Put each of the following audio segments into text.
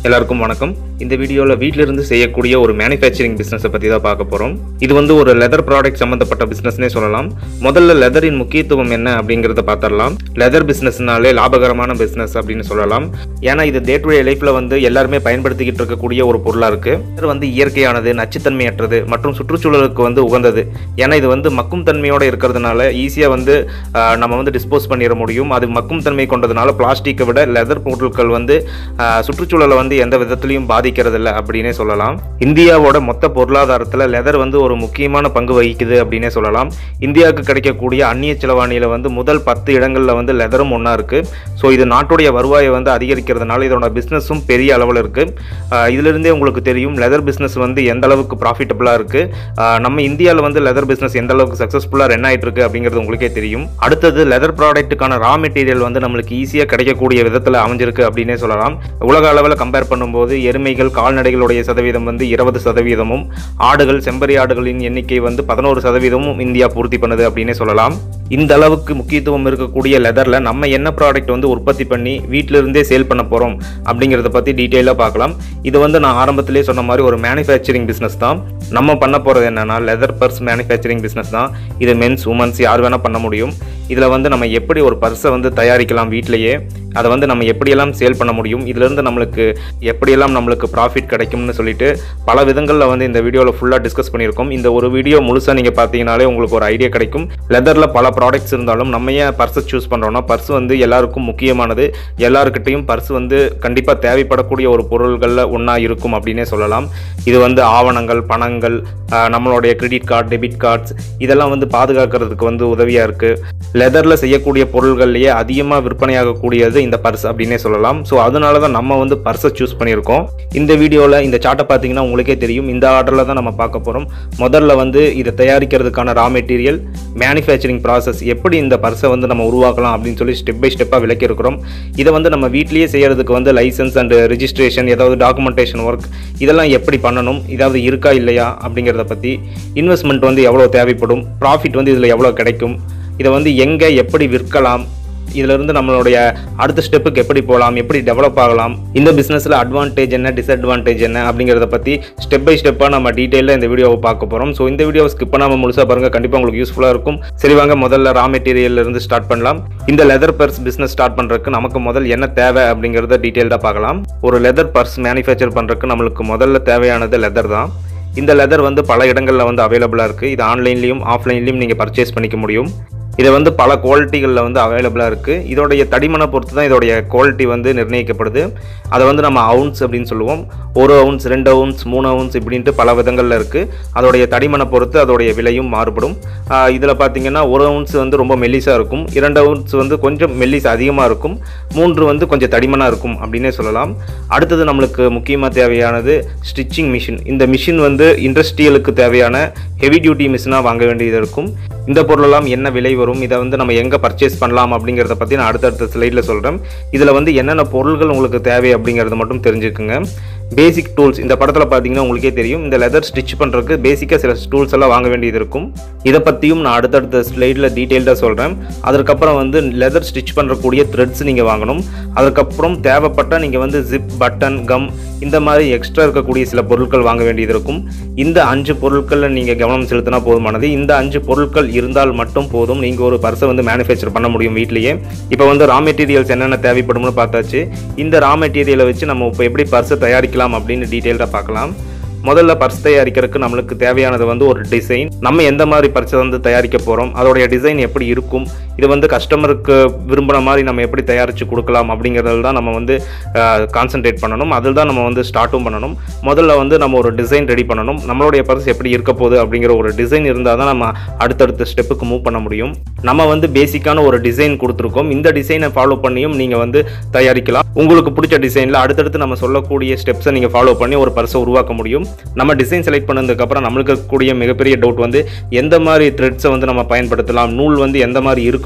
எல்லாருக்கும் வணக்கம் இந்த வீடியோவில் வீட்டிலிருந்து செய்யக்கூடிய ஒரு மேனுஃபேக்சரிங் பிஸ்னஸை பற்றி தான் பார்க்க போகிறோம் இது வந்து ஒரு லெதர் ப்ராடக்ட் சம்மந்தப்பட்ட பிஸ்னஸ்னே சொல்லலாம் முதல்ல லெதரின் முக்கியத்துவம் என்ன அப்படிங்கிறத பார்த்துடலாம் லெதர் பிஸ்னஸ்னாலே லாபகரமான பிஸ்னஸ் அப்படின்னு சொல்லலாம் ஏன்னா இது டே டு டே லைஃப்பில் வந்து எல்லாருமே பயன்படுத்திக்கிட்டு இருக்கக்கூடிய ஒரு பொருளாக இருக்குது இது வந்து இயற்கையானது நச்சுத்தன்மையற்றது மற்றும் சுற்றுச்சூழலுக்கு வந்து உகந்தது ஏன்னா இது வந்து மக்கும் தன்மையோடு இருக்கிறதுனால ஈஸியாக வந்து ஆஹ், நம்ம வந்து டிஸ்போஸ் பண்ணிட முடியும் அது மக்கும் தன்மை கொண்டதுனால பிளாஸ்டிக்கை விட லெதர் பொருட்கள் வந்து ஆஹ், சுற்றுச்சூழலை வந்து எந்த விதத்துலையும் பாதிக்கிறதில்ல அப்படின்னே சொல்லலாம் இந்தியாவோட மொத்த பொருளாதாரத்தில் லெதர் வந்து ஒரு முக்கியமான பங்கு வகிக்குது அப்படின்னே சொல்லலாம் இந்தியாவுக்கு கிடைக்கக்கூடிய அந்நிய செலவாணியில் வந்து முதல் பத்து இடங்களில் வந்து லெதரும் ஒன்றா இருக்குது ஸோ இது நாட்டுடைய வருவாயை வந்து அதிகரிக்கிறதுனால இதோட பிஸ்னஸும் பெரிய அளவில் இருக்குது இதிலிருந்தே உங்களுக்கு தெரியும் லெதர் பிஸ்னஸ் வந்து எந்த அளவுக்கு ப்ராஃபிட்டபுளாக இருக்குது நம்ம இந்தியாவில் வந்து லெதர் பிஸ்னஸ் எந்த அளவுக்கு சக்ஸஸ்ஃபுல்லாக ரன் ஆயிட்டு இருக்கு அப்படிங்கிறது உங்களுக்கே தெரியும் அடுத்தது லெதர் ப்ராடக்ட்டுக்கான ரா மெட்டீரியல் வந்து நம்மளுக்கு ஈஸியாக கிடைக்கக்கூடிய விதத்தில் அமைஞ்சிருக்கு அப்படின்னே சொல்லலாம் உலக அளவில் கம்பேர் பண்ணும்போது எருமைகள் கால்நடைகளுடைய சதவீதம் வந்து இருபது சதவீதமும் ஆடுகள் செம்பரி ஆடுகளின் எண்ணிக்கை வந்து பதினோரு சதவீதமும் இந்தியா பூர்த்தி பண்ணுது அப்படின்னே சொல்லலாம் இந்த அளவுக்கு முக்கியத்துவம் இருக்கக்கூடிய லெதரில் நம்ம என்ன ப்ராடக்ட் வந்து உற்பத்தி பண்ணி வீட்டில இருந்தே சேல் பண்ண போகிறோம் அப்படிங்கிறத பற்றி டீட்டெயிலாக பார்க்கலாம் இது வந்து நான் ஆரம்பத்திலே சொன்ன மாதிரி ஒரு மேனுஃபேக்சரிங் பிஸ்னஸ் தான் நம்ம பண்ண போகிறது என்னன்னா லெதர் பர்ஸ் மேனுஃபேக்சரிங் பிஸ்னஸ் தான் இது மென்ஸ் உமன்ஸ் யார் வேணால் பண்ண முடியும் இதில் வந்து நம்ம எப்படி ஒரு பர்ஸை வந்து தயாரிக்கலாம் வீட்டிலேயே அதை வந்து நம்ம எப்படியெல்லாம் சேல் பண்ண முடியும் இதிலிருந்து நம்மளுக்கு எப்படியெல்லாம் நம்மளுக்கு ப்ராஃபிட் கிடைக்கும்னு சொல்லிட்டு பல விதங்களில் வந்து இந்த வீடியோவில் ஃபுல்லாக டிஸ்கஸ் பண்ணியிருக்கோம் இந்த ஒரு வீடியோ முழுசாக நீங்கள் பார்த்தீங்கனாலே உங்களுக்கு ஒரு ஐடியா கிடைக்கும் லெதரில் பல ப்ராடக்ட்ஸ் இருந்தாலும் நம்ம ஏன் பர்ஸை சூஸ் பண்ணுறோம்னா பர்ஸ் வந்து எல்லாருக்கும் முக்கியமானது எல்லாருக்கிட்டையும் பர்ஸ் வந்து கண்டிப்பாக தேவைப்படக்கூடிய ஒரு பொருள்களில் ஒன்றா இருக்கும் அப்படின்னே சொல்லலாம் இது வந்து ஆவணங்கள் பணங்கள் ஆஹ், நம்மளுடைய கிரெடிட் கார்டு டெபிட் கார்ட்ஸ் இதெல்லாம் வந்து பாதுகாக்கிறதுக்கு வந்து உதவியாக இருக்குது லெதரில் செய்யக்கூடிய பொருள்கள்லேயே அதிகமாக விற்பனையாகக்கூடியது இந்த பர்ஸ் அப்படின்னே சொல்லலாம் ஸோ அதனால தான் நம்ம வந்து பர்ஸை சூஸ் பண்ணியிருக்கோம் இந்த வீடியோவில் இந்த சார்ட்டை பார்த்தீங்கன்னா உங்களுக்கே தெரியும் இந்த ஆர்டரில் தான் நம்ம பார்க்க போகிறோம் முதல்ல வந்து இதை தயாரிக்கிறதுக்கான ரா மெட்டீரியல் மேனுஃபேக்சரிங் ப்ராசஸ் எப்படி இந்த பர்ஸை வந்து நம்ம உருவாக்கலாம் அப்படின்னு சொல்லி ஸ்டெப் பை ஸ்டெப்பாக விளக்கியிருக்கிறோம் இதை வந்து நம்ம வீட்லேயே செய்கிறதுக்கு வந்து லைசன்ஸ் அண்ட் ரெஜிஸ்ட்ரேஷன் ஏதாவது டாக்குமெண்டேஷன் ஒர்க் இதெல்லாம் எப்படி பண்ணணும் இதாவது இருக்கா இல்லையா அப்படிங்கிறத பற்றி இன்வெஸ்ட்மெண்ட் வந்து எவ்வளோ தேவைப்படும் ப்ராஃபிட் வந்து இதில் எவ்வளோ கிடைக்கும் இதை வந்து எங்கே எப்படி விற்கலாம் இதிலிருந்து நம்மளுடைய அடுத்த ஸ்டெப்புக்கு எப்படி போகலாம் எப்படி டெவலப் ஆகலாம் இந்த பிஸ்னஸில் அட்வான்டேஜ் என்ன டிஸ்அட்வான்டேஜ் என்ன அப்படிங்கிறத பற்றி ஸ்டெப் பை ஸ்டெப்பாக நம்ம டீட்டெயிலில் இந்த வீடியோவை பார்க்க போகிறோம் ஸோ இந்த வீடியோவை ஸ்கிப் பண்ணாமல் முழுசாக பாருங்கள் கண்டிப்பாக உங்களுக்கு யூஸ்ஃபுல்லாக இருக்கும் சரி வாங்க முதல்ல ரா மெட்டீரியல்ல இருந்து ஸ்டார்ட் பண்ணலாம் இந்த லெதர் பர்ஸ் பிஸ்னஸ் ஸ்டார்ட் பண்ணுறதுக்கு நமக்கு முதல் என்ன தேவை அப்படிங்கிறத டீட்டெயில்டாக பார்க்கலாம் ஒரு லெதர் பர்ஸ் மேனுஃபேக்சர் பண்ணுறதுக்கு நம்மளுக்கு முதல்ல தேவையானது லெதர் தான் இந்த லெதர் வந்து பல இடங்களில் வந்து அவைலபிளாக இருக்குது இது ஆன்லைன்லேயும் ஆஃப்லைன்லேயும் நீங்கள் பர்ச்சேஸ் பண்ணிக்க முடியும் இது வந்து பல குவாலிட்டிகளில் வந்து அவைலபிளாக இருக்குது இதோடைய தடிமனை பொறுத்து தான் இதோடைய குவாலிட்டி வந்து நிர்ணயிக்கப்படுது அதை வந்து நம்ம அவுன்ஸ் அப்படின்னு சொல்லுவோம் ஒரு அவுன்ஸ் ரெண்டு அவுன்ஸ் மூணு அவுன்ஸ் இப்படின்ட்டு பல விதங்களில் இருக்குது அதோடைய தடிமனை பொறுத்து அதோடைய விலையும் மாறுபடும் இதில் பார்த்தீங்கன்னா ஒரு அவுன்ஸ் வந்து ரொம்ப மெல்லிஸாக இருக்கும் இரண்டு அவுன்ஸ் வந்து கொஞ்சம் மெல்லிஸ் அதிகமாக இருக்கும் மூன்று வந்து கொஞ்சம் தடிமனாக இருக்கும் அப்படின்னே சொல்லலாம் அடுத்தது நம்மளுக்கு முக்கியமாக தேவையானது ஸ்டிச்சிங் மிஷின் இந்த மிஷின் வந்து இண்டஸ்ட்ரியலுக்கு தேவையான ஹெவி டியூட்டி மிஷினாக வாங்க வேண்டியது இருக்கும் இந்த பொருளெல்லாம் என்ன விலை வரும் இதை வந்து நம்ம எங்கே பர்ச்சேஸ் பண்ணலாம் அப்படிங்கிறத பற்றி நான் அடுத்தடுத்த ஸ்லைடில் சொல்கிறேன் இதில் வந்து என்னென்ன பொருள்கள் உங்களுக்கு தேவை அப்படிங்கிறத மட்டும் தெரிஞ்சுக்குங்க பேசிக் டூல்ஸ் இந்த படத்தில் பார்த்தீங்கன்னா உங்களுக்கே தெரியும் இந்த லெதர் ஸ்டிச் பண்ணுறதுக்கு பேசிக்காக சில டூல்ஸ் எல்லாம் வாங்க வேண்டியது இருக்கும் இதை பற்றியும் நான் அடுத்தடுத்த ஸ்லைடில் டீட்டெயில்டாக சொல்கிறேன் அதற்கப்புறம் வந்து லெதர் ஸ்டிச் பண்ணுறக்கூடிய த்ரெட்ஸ் நீங்கள் வாங்கணும் அதுக்கப்புறம் தேவைப்பட்டால் நீங்கள் வந்து ஜிப் பட்டன் கம் இந்த மாதிரி எக்ஸ்ட்ரா இருக்கக்கூடிய சில பொருட்கள் வாங்க வேண்டியது இருக்கும் இந்த அஞ்சு பொருட்களில் நீங்கள் கவனம் செலுத்தினா போதுமானது இந்த அஞ்சு பொருட்கள் இருந்தால் மட்டும் போதும் நீங்கள் ஒரு பர்ஸை வந்து மேனுஃபேக்சர் பண்ண முடியும் வீட்லேயே இப்போ வந்து ரா மெட்டீரியல்ஸ் என்னென்ன தேவைப்படும்னு பார்த்தாச்சு இந்த ரா மெட்டீரியலை வச்சு நம்ம இப்போ எப்படி பர்ஸை தயாரிக்கலாம் அப்படின்னு டீட்டெயில்டாக பார்க்கலாம் முதல்ல பர்ஸ் தயாரிக்கிறதுக்கு நம்மளுக்கு தேவையானது வந்து ஒரு டிசைன் நம்ம எந்த மாதிரி பர்ஸை வந்து தயாரிக்க போகிறோம் அதோடைய டிசைன் எப்படி இருக்கும் இது வந்து கஸ்டமருக்கு விரும்பின மாதிரி நம்ம எப்படி தயாரித்து கொடுக்கலாம் அப்படிங்கிறதுல தான் நம்ம வந்து கான்சென்ட்ரேட் பண்ணணும் அதில் தான் நம்ம வந்து ஸ்டார்ட்டும் பண்ணணும் முதல்ல வந்து நம்ம ஒரு டிசைன் ரெடி பண்ணணும் நம்மளுடைய பர்ஸ் எப்படி இருக்க போகுது அப்படிங்கிற ஒரு டிசைன் இருந்தால் தான் நம்ம அடுத்தடுத்த ஸ்டெப்புக்கு மூவ் பண்ண முடியும் நம்ம வந்து பேசிக்கான ஒரு டிசைன் கொடுத்துருக்கோம் இந்த டிசைனை ஃபாலோ பண்ணியும் நீங்கள் வந்து தயாரிக்கலாம் உங்களுக்கு பிடிச்ச டிசைனில் அடுத்தடுத்து நம்ம சொல்லக்கூடிய ஸ்டெப்ஸை நீங்கள் ஃபாலோ பண்ணி ஒரு பர்ஸை உருவாக்க முடியும் நம்ம டிசைன் செலக்ட் பண்ணதுக்கப்புறம் நம்மளுக்கு இருக்கக்கூடிய மிகப்பெரிய டவுட் வந்து எந்த மாதிரி த்ரெட்ஸை வந்து நம்ம பயன்படுத்தலாம் நூல் வந்து எந்த மாதிரி இருக்கணும்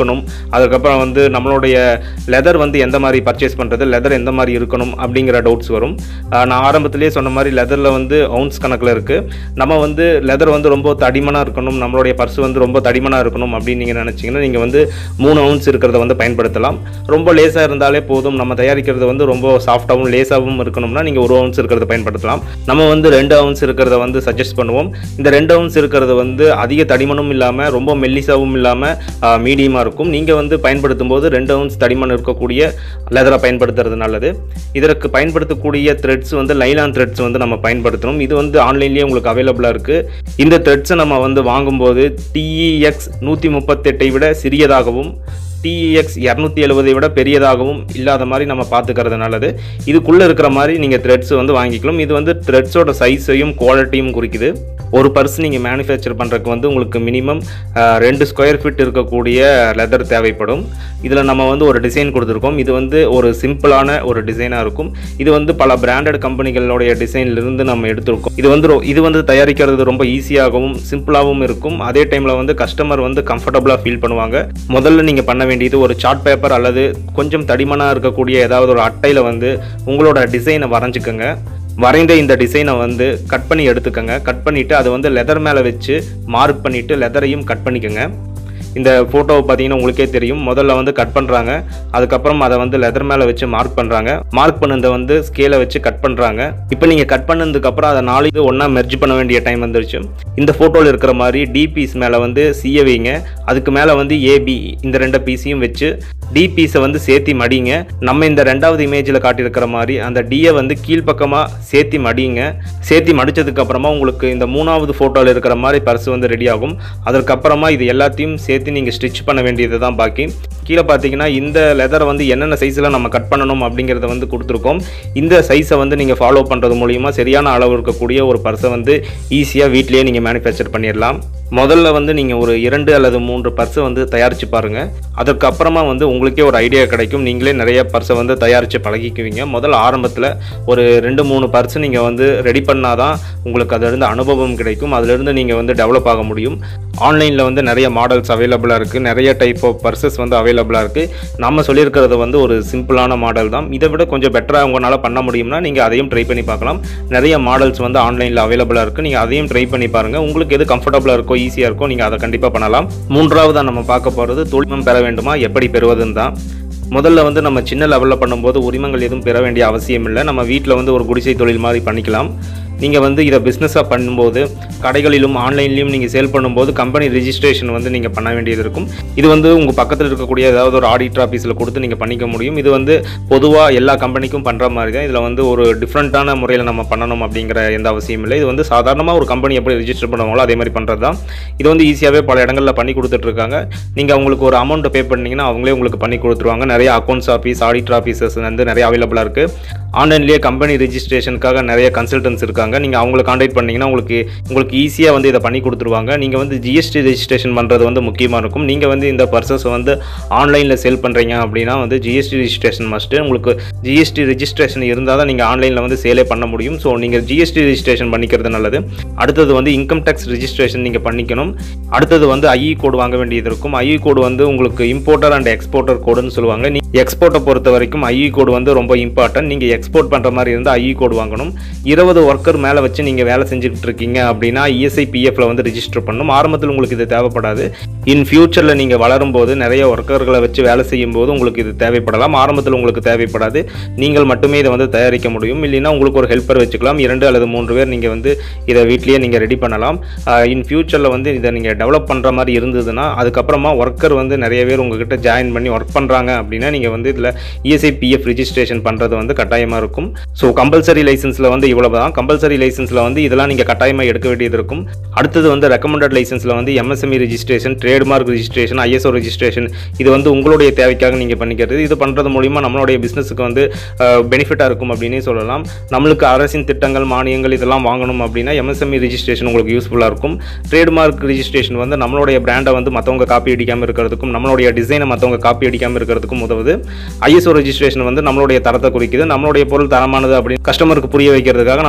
இருக்கணும் அதுக்கப்புறம் வந்து நம்மளுடைய லெதர் வந்து எந்த மாதிரி பர்ச்சேஸ் பண்ணுறது லெதர் எந்த மாதிரி இருக்கணும் அப்படிங்கிற டவுட்ஸ் வரும் ஆஹ் நான் ஆரம்பத்திலேயே சொன்ன மாதிரி லெதரில் வந்து அவுன்ஸ் கணக்கில் இருக்குது நம்ம வந்து லெதர் வந்து ரொம்ப தடிமனாக இருக்கணும் நம்மளுடைய பர்ஸ் வந்து ரொம்ப தடிமனாக இருக்கணும் அப்படின்னு நீங்கள் நினச்சிங்கன்னா நீங்கள் வந்து மூணு அவுன்ஸ் இருக்கிறத வந்து பயன்படுத்தலாம் ரொம்ப லேசாக இருந்தாலே போதும் நம்ம தயாரிக்கிறது வந்து ரொம்ப சாஃப்டாகவும் லேசாகவும் இருக்கணும்னா நீங்கள் ஒரு அவுன்ஸ் இருக்கிறத பயன்படுத்தலாம் நம்ம வந்து ரெண்டு அவுன்ஸ் இருக்கிறத வந்து சஜஸ்ட் பண்ணுவோம் இந்த ரெண்டு அவுன்ஸ் இருக்கிறது வந்து அதிக தடிமனும் இல்லாமல் ரொம்ப மெல்லிசாவும் இல்லாமல் மீடியமாக இருக்கும் நீங்கள் வந்து பயன்படுத்தும் போது ரெண்டு அவுன்ஸ் தடிமன் இருக்கக்கூடிய லெதரை பயன்படுத்துறது நல்லது இதற்கு பயன்படுத்தக்கூடிய த்ரெட்ஸ் வந்து லைலான் த்ரெட்ஸ் வந்து நம்ம பயன்படுத்தணும் இது வந்து ஆன்லைன்லேயே உங்களுக்கு அவைலபிளாக இருக்குது இந்த த்ரெட்ஸை நம்ம வந்து வாங்கும்போது டிஇஎக்ஸ் நூற்றி முப்பத்தெட்டை விட சிறியதாகவும் டிஇஎக்ஸ் இரநூத்தி எழுபதை விட பெரியதாகவும் இல்லாத மாதிரி நம்ம பார்த்துக்கிறது நல்லது இதுக்குள்ளே இருக்கிற மாதிரி நீங்கள் த்ரெட்ஸ் வந்து வாங்கிக்கலாம் இது வந்து த்ரெட்ஸோட சைஸையும் குவாலிட்டியும் குறிக்குது ஒரு பர்ஸ் நீங்கள் மேனுஃபேக்சர் பண்ணுறதுக்கு வந்து உங்களுக்கு மினிமம் ரெண்டு ஸ்கொயர் ஃபீட் இருக்கக்கூடிய லெதர் தேவைப்படும் இதில் நம்ம வந்து ஒரு டிசைன் கொடுத்துருக்கோம் இது வந்து ஒரு சிம்பிளான ஒரு டிசைனாக இருக்கும் இது வந்து பல பிராண்டட் கம்பெனிகளுடைய டிசைன்லேருந்து நம்ம எடுத்திருக்கோம் இது வந்து ரொ- இது வந்து தயாரிக்கிறது ரொம்ப ஈஸியாகவும் சிம்பிளாகவும் இருக்கும் அதே டைமில் வந்து கஸ்டமர் வந்து கம்ஃபர்டபுளாக ஃபீல் பண்ணுவாங்க முதல்ல நீங்கள் பண்ண வேண்டியது ஒரு சார்ட் பேப்பர் அல்லது கொஞ்சம் தடிமனாக இருக்கக்கூடிய ஏதாவது ஒரு அட்டையில் வந்து உங்களோட டிசைனை வரைஞ்சிக்கோங்க வரைந்த இந்த டிசைனை வந்து கட் பண்ணி எடுத்துக்கோங்க கட் பண்ணிவிட்டு அதை வந்து லெதர் மேலே வச்சு மார்க் பண்ணிவிட்டு லெதரையும் கட் பண்ணிக்கோங்க இந்த ஃபோட்டோவை பார்த்தீங்கன்னா உங்களுக்கே தெரியும் முதல்ல வந்து கட் பண்ணுறாங்க அதுக்கப்புறம் அதை வந்து லெதர் மேலே வச்சு மார்க் பண்ணுறாங்க மார்க் பண்ணதை வந்து ஸ்கேலை வச்சு கட் பண்ணுறாங்க இப்போ நீங்கள் கட் பண்ணதுக்கப்புறம் அதை நாலு இது ஒன்றா மெர்ஜ் பண்ண வேண்டிய டைம் வந்துருச்சு இந்த ஃபோட்டோவில் இருக்கிற மாதிரி டி பீஸ் மேலே வந்து சிஏ வைங்க அதுக்கு மேலே வந்து ஏபி இந்த ரெண்டு பீஸையும் வச்சு டி பீஸை வந்து சேர்த்தி மடிங்க நம்ம இந்த ரெண்டாவது இமேஜில் காட்டியிருக்கிற மாதிரி அந்த டியை வந்து கீழ்ப்பக்கமாக சேர்த்தி மடிங்க சேர்த்தி மடிச்சதுக்கு அப்புறமா உங்களுக்கு இந்த மூணாவது ஃபோட்டோவில் இருக்கிற மாதிரி பர்ஸ் வந்து ரெடி ஆகும் அதற்கப்புறமா இது எல்லாத்தையும் சேர்த்து நீங்கள் ஸ்டிச் பண்ண வேண்டியது தான் பாக்கி கீழே பார்த்தீங்கன்னா இந்த லெதரை வந்து என்னென்ன சைஸில் நம்ம கட் பண்ணணும் அப்படிங்கிறத வந்து கொடுத்துருக்கோம் இந்த சைஸை வந்து நீங்கள் ஃபாலோ பண்ணுறது மூலிமா சரியான அளவு இருக்கக்கூடிய ஒரு பர்ஸை வந்து ஈஸியாக வீட்டிலேயே நீங்கள் மேனுஃபேக்சர் பண்ணிடலாம் முதல்ல வந்து நீங்கள் ஒரு இரண்டு அல்லது மூன்று பர்ஸை வந்து தயாரித்து பாருங்கள் அதற்கு அப்புறமா வந்து உங்களுக்கே ஒரு ஐடியா கிடைக்கும் நீங்களே நிறைய பர்ஸை வந்து தயாரித்து பழகிக்குவீங்க முதல்ல ஆரம்பத்தில் ஒரு ரெண்டு மூணு பர்ஸ் நீங்கள் வந்து ரெடி பண்ணாதான் உங்களுக்கு அதிலிருந்து அனுபவம் கிடைக்கும் அதிலிருந்து நீங்கள் வந்து டெவலப் ஆக முடியும் ஆன்லைனில் வந்து நிறைய மாடல்ஸ் அவைலபிளாக இருக்குது நிறைய டைப் ஆஃப் பர்சஸ் வந்து அவைலபிளாக இருக்குது நம்ம சொல்லியிருக்கிறது வந்து ஒரு சிம்பிளான மாடல் தான் இதை விட கொஞ்சம் பெட்டராக உங்களால் பண்ண முடியும்னா நீங்கள் அதையும் ட்ரை பண்ணி பார்க்கலாம் நிறைய மாடல்ஸ் வந்து ஆன்லைனில் அவைலபிளாக இருக்குது நீங்கள் அதையும் ட்ரை பண்ணி பாருங்கள் உங்களுக்கு எது கம்ஃபர்டபுளாக இருக்கோ ஈஸியாக இருக்கோ நீங்கள் அதை கண்டிப்பாக பண்ணலாம் மூன்றாவதாக நம்ம பார்க்க போகிறது தொழில்நுட்பம் பெற வேண்டுமா எப்படி பெறுவதுன்னு தான் முதல்ல வந்து நம்ம சின்ன லெவலில் பண்ணும்போது உரிமங்கள் எதுவும் பெற வேண்டிய அவசியம் இல்லை நம்ம வீட்டில் வந்து ஒரு குடிசை தொழில் மாதிரி பண்ணிக்கலாம் நீங்கள் வந்து இதை பிஸ்னஸாக பண்ணும்போது கடைகளிலும் ஆன்லைன்லையும் நீங்கள் சேல் பண்ணும்போது கம்பெனி ரிஜிஸ்ட்ரேஷன் வந்து நீங்கள் பண்ண வேண்டியது இருக்கும் இது வந்து உங்கள் பக்கத்தில் இருக்கக்கூடிய ஏதாவது ஒரு ஆடிட்டர் ஆஃபீஸில் கொடுத்து நீங்கள் பண்ணிக்க முடியும் இது வந்து பொதுவாக எல்லா கம்பெனிக்கும் பண்ணுற மாதிரி தான் இதில் வந்து ஒரு டிஃப்ரெண்ட்டான முறையில் நம்ம பண்ணணும் அப்படிங்கிற எந்த அவசியம் இல்லை இது வந்து சாதாரணமாக ஒரு கம்பெனி எப்படி ரிஜிஸ்டர் பண்ணுவாங்களோ அதே மாதிரி பண்ணுறது தான் இது வந்து ஈஸியாகவே பல இடங்களில் பண்ணி கொடுத்துட்ருக்காங்க நீங்கள் அவங்களுக்கு ஒரு அமௌண்ட்டை பே பண்ணீங்கன்னா அவங்களே உங்களுக்கு பண்ணி கொடுத்துருவாங்க நிறைய அக்கௌண்ட்ஸ் ஆஃபீஸ் ஆடிட்டர் ஆஃபீஸஸ் வந்து நிறைய அவைலபிளாக இருக்குது ஆன்லைன்லேயே கம்பெனி ரிஜிஸ்ட்ரேஷனுக்காக நிறைய கன்சல்டன்ஸ் இருக்காங்க நீங்கள் அவங்களை காண்டாக்ட் பண்ணீங்கன்னா உங்களுக்கு உங்களுக்கு ஈஸியாக வந்து இதை பண்ணி கொடுத்துருவாங்க நீங்கள் வந்து ஜிஎஸ்டி ரெஜிஸ்ட்ரேஷன் பண்ணுறது வந்து முக்கியமாக இருக்கும் நீங்கள் வந்து இந்த பர்சஸ் வந்து ஆன்லைனில் சேல் பண்ணுறீங்க அப்படின்னா வந்து ஜிஎஸ்டி ரெஜிஸ்ட்ரேஷன் மஸ்ட்டு உங்களுக்கு ஜிஎஸ்டி ரெஜிஸ்ட்ரேஷன் இருந்தால் தான் நீங்கள் ஆன்லைனில் வந்து சேலே பண்ண முடியும் ஸோ நீங்கள் ஜிஎஸ்டி ரெஜிஸ்ட்ரேஷன் பண்ணிக்கிறது நல்லது அடுத்தது வந்து இன்கம் டேக்ஸ் ரெஜிஸ்ட்ரேஷன் நீங்கள் பண்ணிக்கணும் அடுத்தது வந்து ஐஇ கோடு வாங்க வேண்டியது இருக்கும் ஐஇ கோடு வந்து உங்களுக்கு இம்போர்ட்டர் அண்ட் எக்ஸ்போர்ட்டர் கோடுன்னு சொல்லுவாங்க நீ எக்ஸ்போர்ட்டை பொறுத்த வரைக்கும் ஐஇ கோடு வந்து ரொம்ப இம்பார்ட்டன்ட் நீங்கள் எக்ஸ்போர்ட் பண்ணுற மாதிரி இருந்தால் ஐஇ கோடு வாங்கணும் இருபது ஒர்க்கர் மேலே வச்சு நீங்கள் வேலை செஞ்சுக்கிட்டு இருக்கீங்க அப்படின்னா இஎஸ்ஐ பிஎஃப்ல வந்து ரிஜிஸ்டர் பண்ணணும் ஆரம்பத்தில் உங்களுக்கு இது தேவைப்படாது இன் ஃபியூச்சரில் நீங்கள் வளரும்போது நிறைய ஒர்க்கர்களை வச்சு வேலை செய்யும் போது உங்களுக்கு இது தேவைப்படலாம் ஆரம்பத்தில் உங்களுக்கு தேவைப்படாது நீங்கள் மட்டுமே இதை வந்து தயாரிக்க முடியும் இல்லைன்னா உங்களுக்கு ஒரு ஹெல்ப்பர் வச்சுக்கலாம் இரண்டு அல்லது மூன்று பேர் நீங்கள் வந்து இதை வீட்லேயே நீங்கள் ரெடி பண்ணலாம் இன் ஃபியூச்சரில் வந்து இதை நீங்கள் டெவலப் பண்ணுற மாதிரி இருந்ததுன்னா அதுக்கப்புறமா ஒர்க்கர் வந்து நிறைய பேர் உங்ககிட்ட ஜாயின் பண்ணி ஒர்க் பண்ணுறாங்க அப்படின்னா நீங்கள் வந்து இதில் இஎஸ்ஐ பிஎஃப் ரிஜிஸ்ட்ரேஷன் பண்ணுறது வந்து கட்டாயமாக இருக்கும் ஸோ கம்பல்சரி லைசன்ஸில் வந்து இவ்வளவு தான் கம்பல்சரி லைசன்ஸில் வந்து இதெல்லாம் நீங்கள் கட்டாயமாக எடுக்க வேண்டியது இருக்கும் அடுத்தது வந்து ரெக்கமெண்டட் லைசன்ஸில் வந்து MSME registration trademark registration ISO registration இது வந்து உங்களுடைய தேவைக்காக நீங்கள் பண்ணிக்கிறது இது பண்ணுறது மூலிமா நம்மளுடைய பிஸ்னஸுக்கு வந்து பெனிஃபிட்டாக இருக்கும் அப்படின்னே சொல்லலாம் நம்மளுக்கு அரசின் திட்டங்கள் மானியங்கள் இதெல்லாம் வாங்கணும் அப்படின்னா எம்எஸ்எம்இ ரெஜிஸ்ட்ரேஷன் உங்களுக்கு யூஸ்ஃபுல்லாக இருக்கும் ட்ரேட்மார்க் ரெஜிஸ்ட்ரேஷன் வந்து நம்மளுடைய பிராண்டை வந்து மற்றவங்க காப்பி அடிக்காமல் இருக்கிறதுக்கும் நம்மளுடைய டிசைனை மற்றவங்க காப்பி அடிக்காமல் இருக்கிறதுக்கும் உதவுது ஐஎஸ்ஓ ரெஜிஸ்ட்ரேஷன் வந்து நம்மளுடைய தரத்தை குறிக்குது நம்மளுடைய பொருள் தரமானது அப்படின்னு கஸ்டமருக்கு புரிய வைக்கிறதுக்காக நம்ம ஐஎஸ்ஓ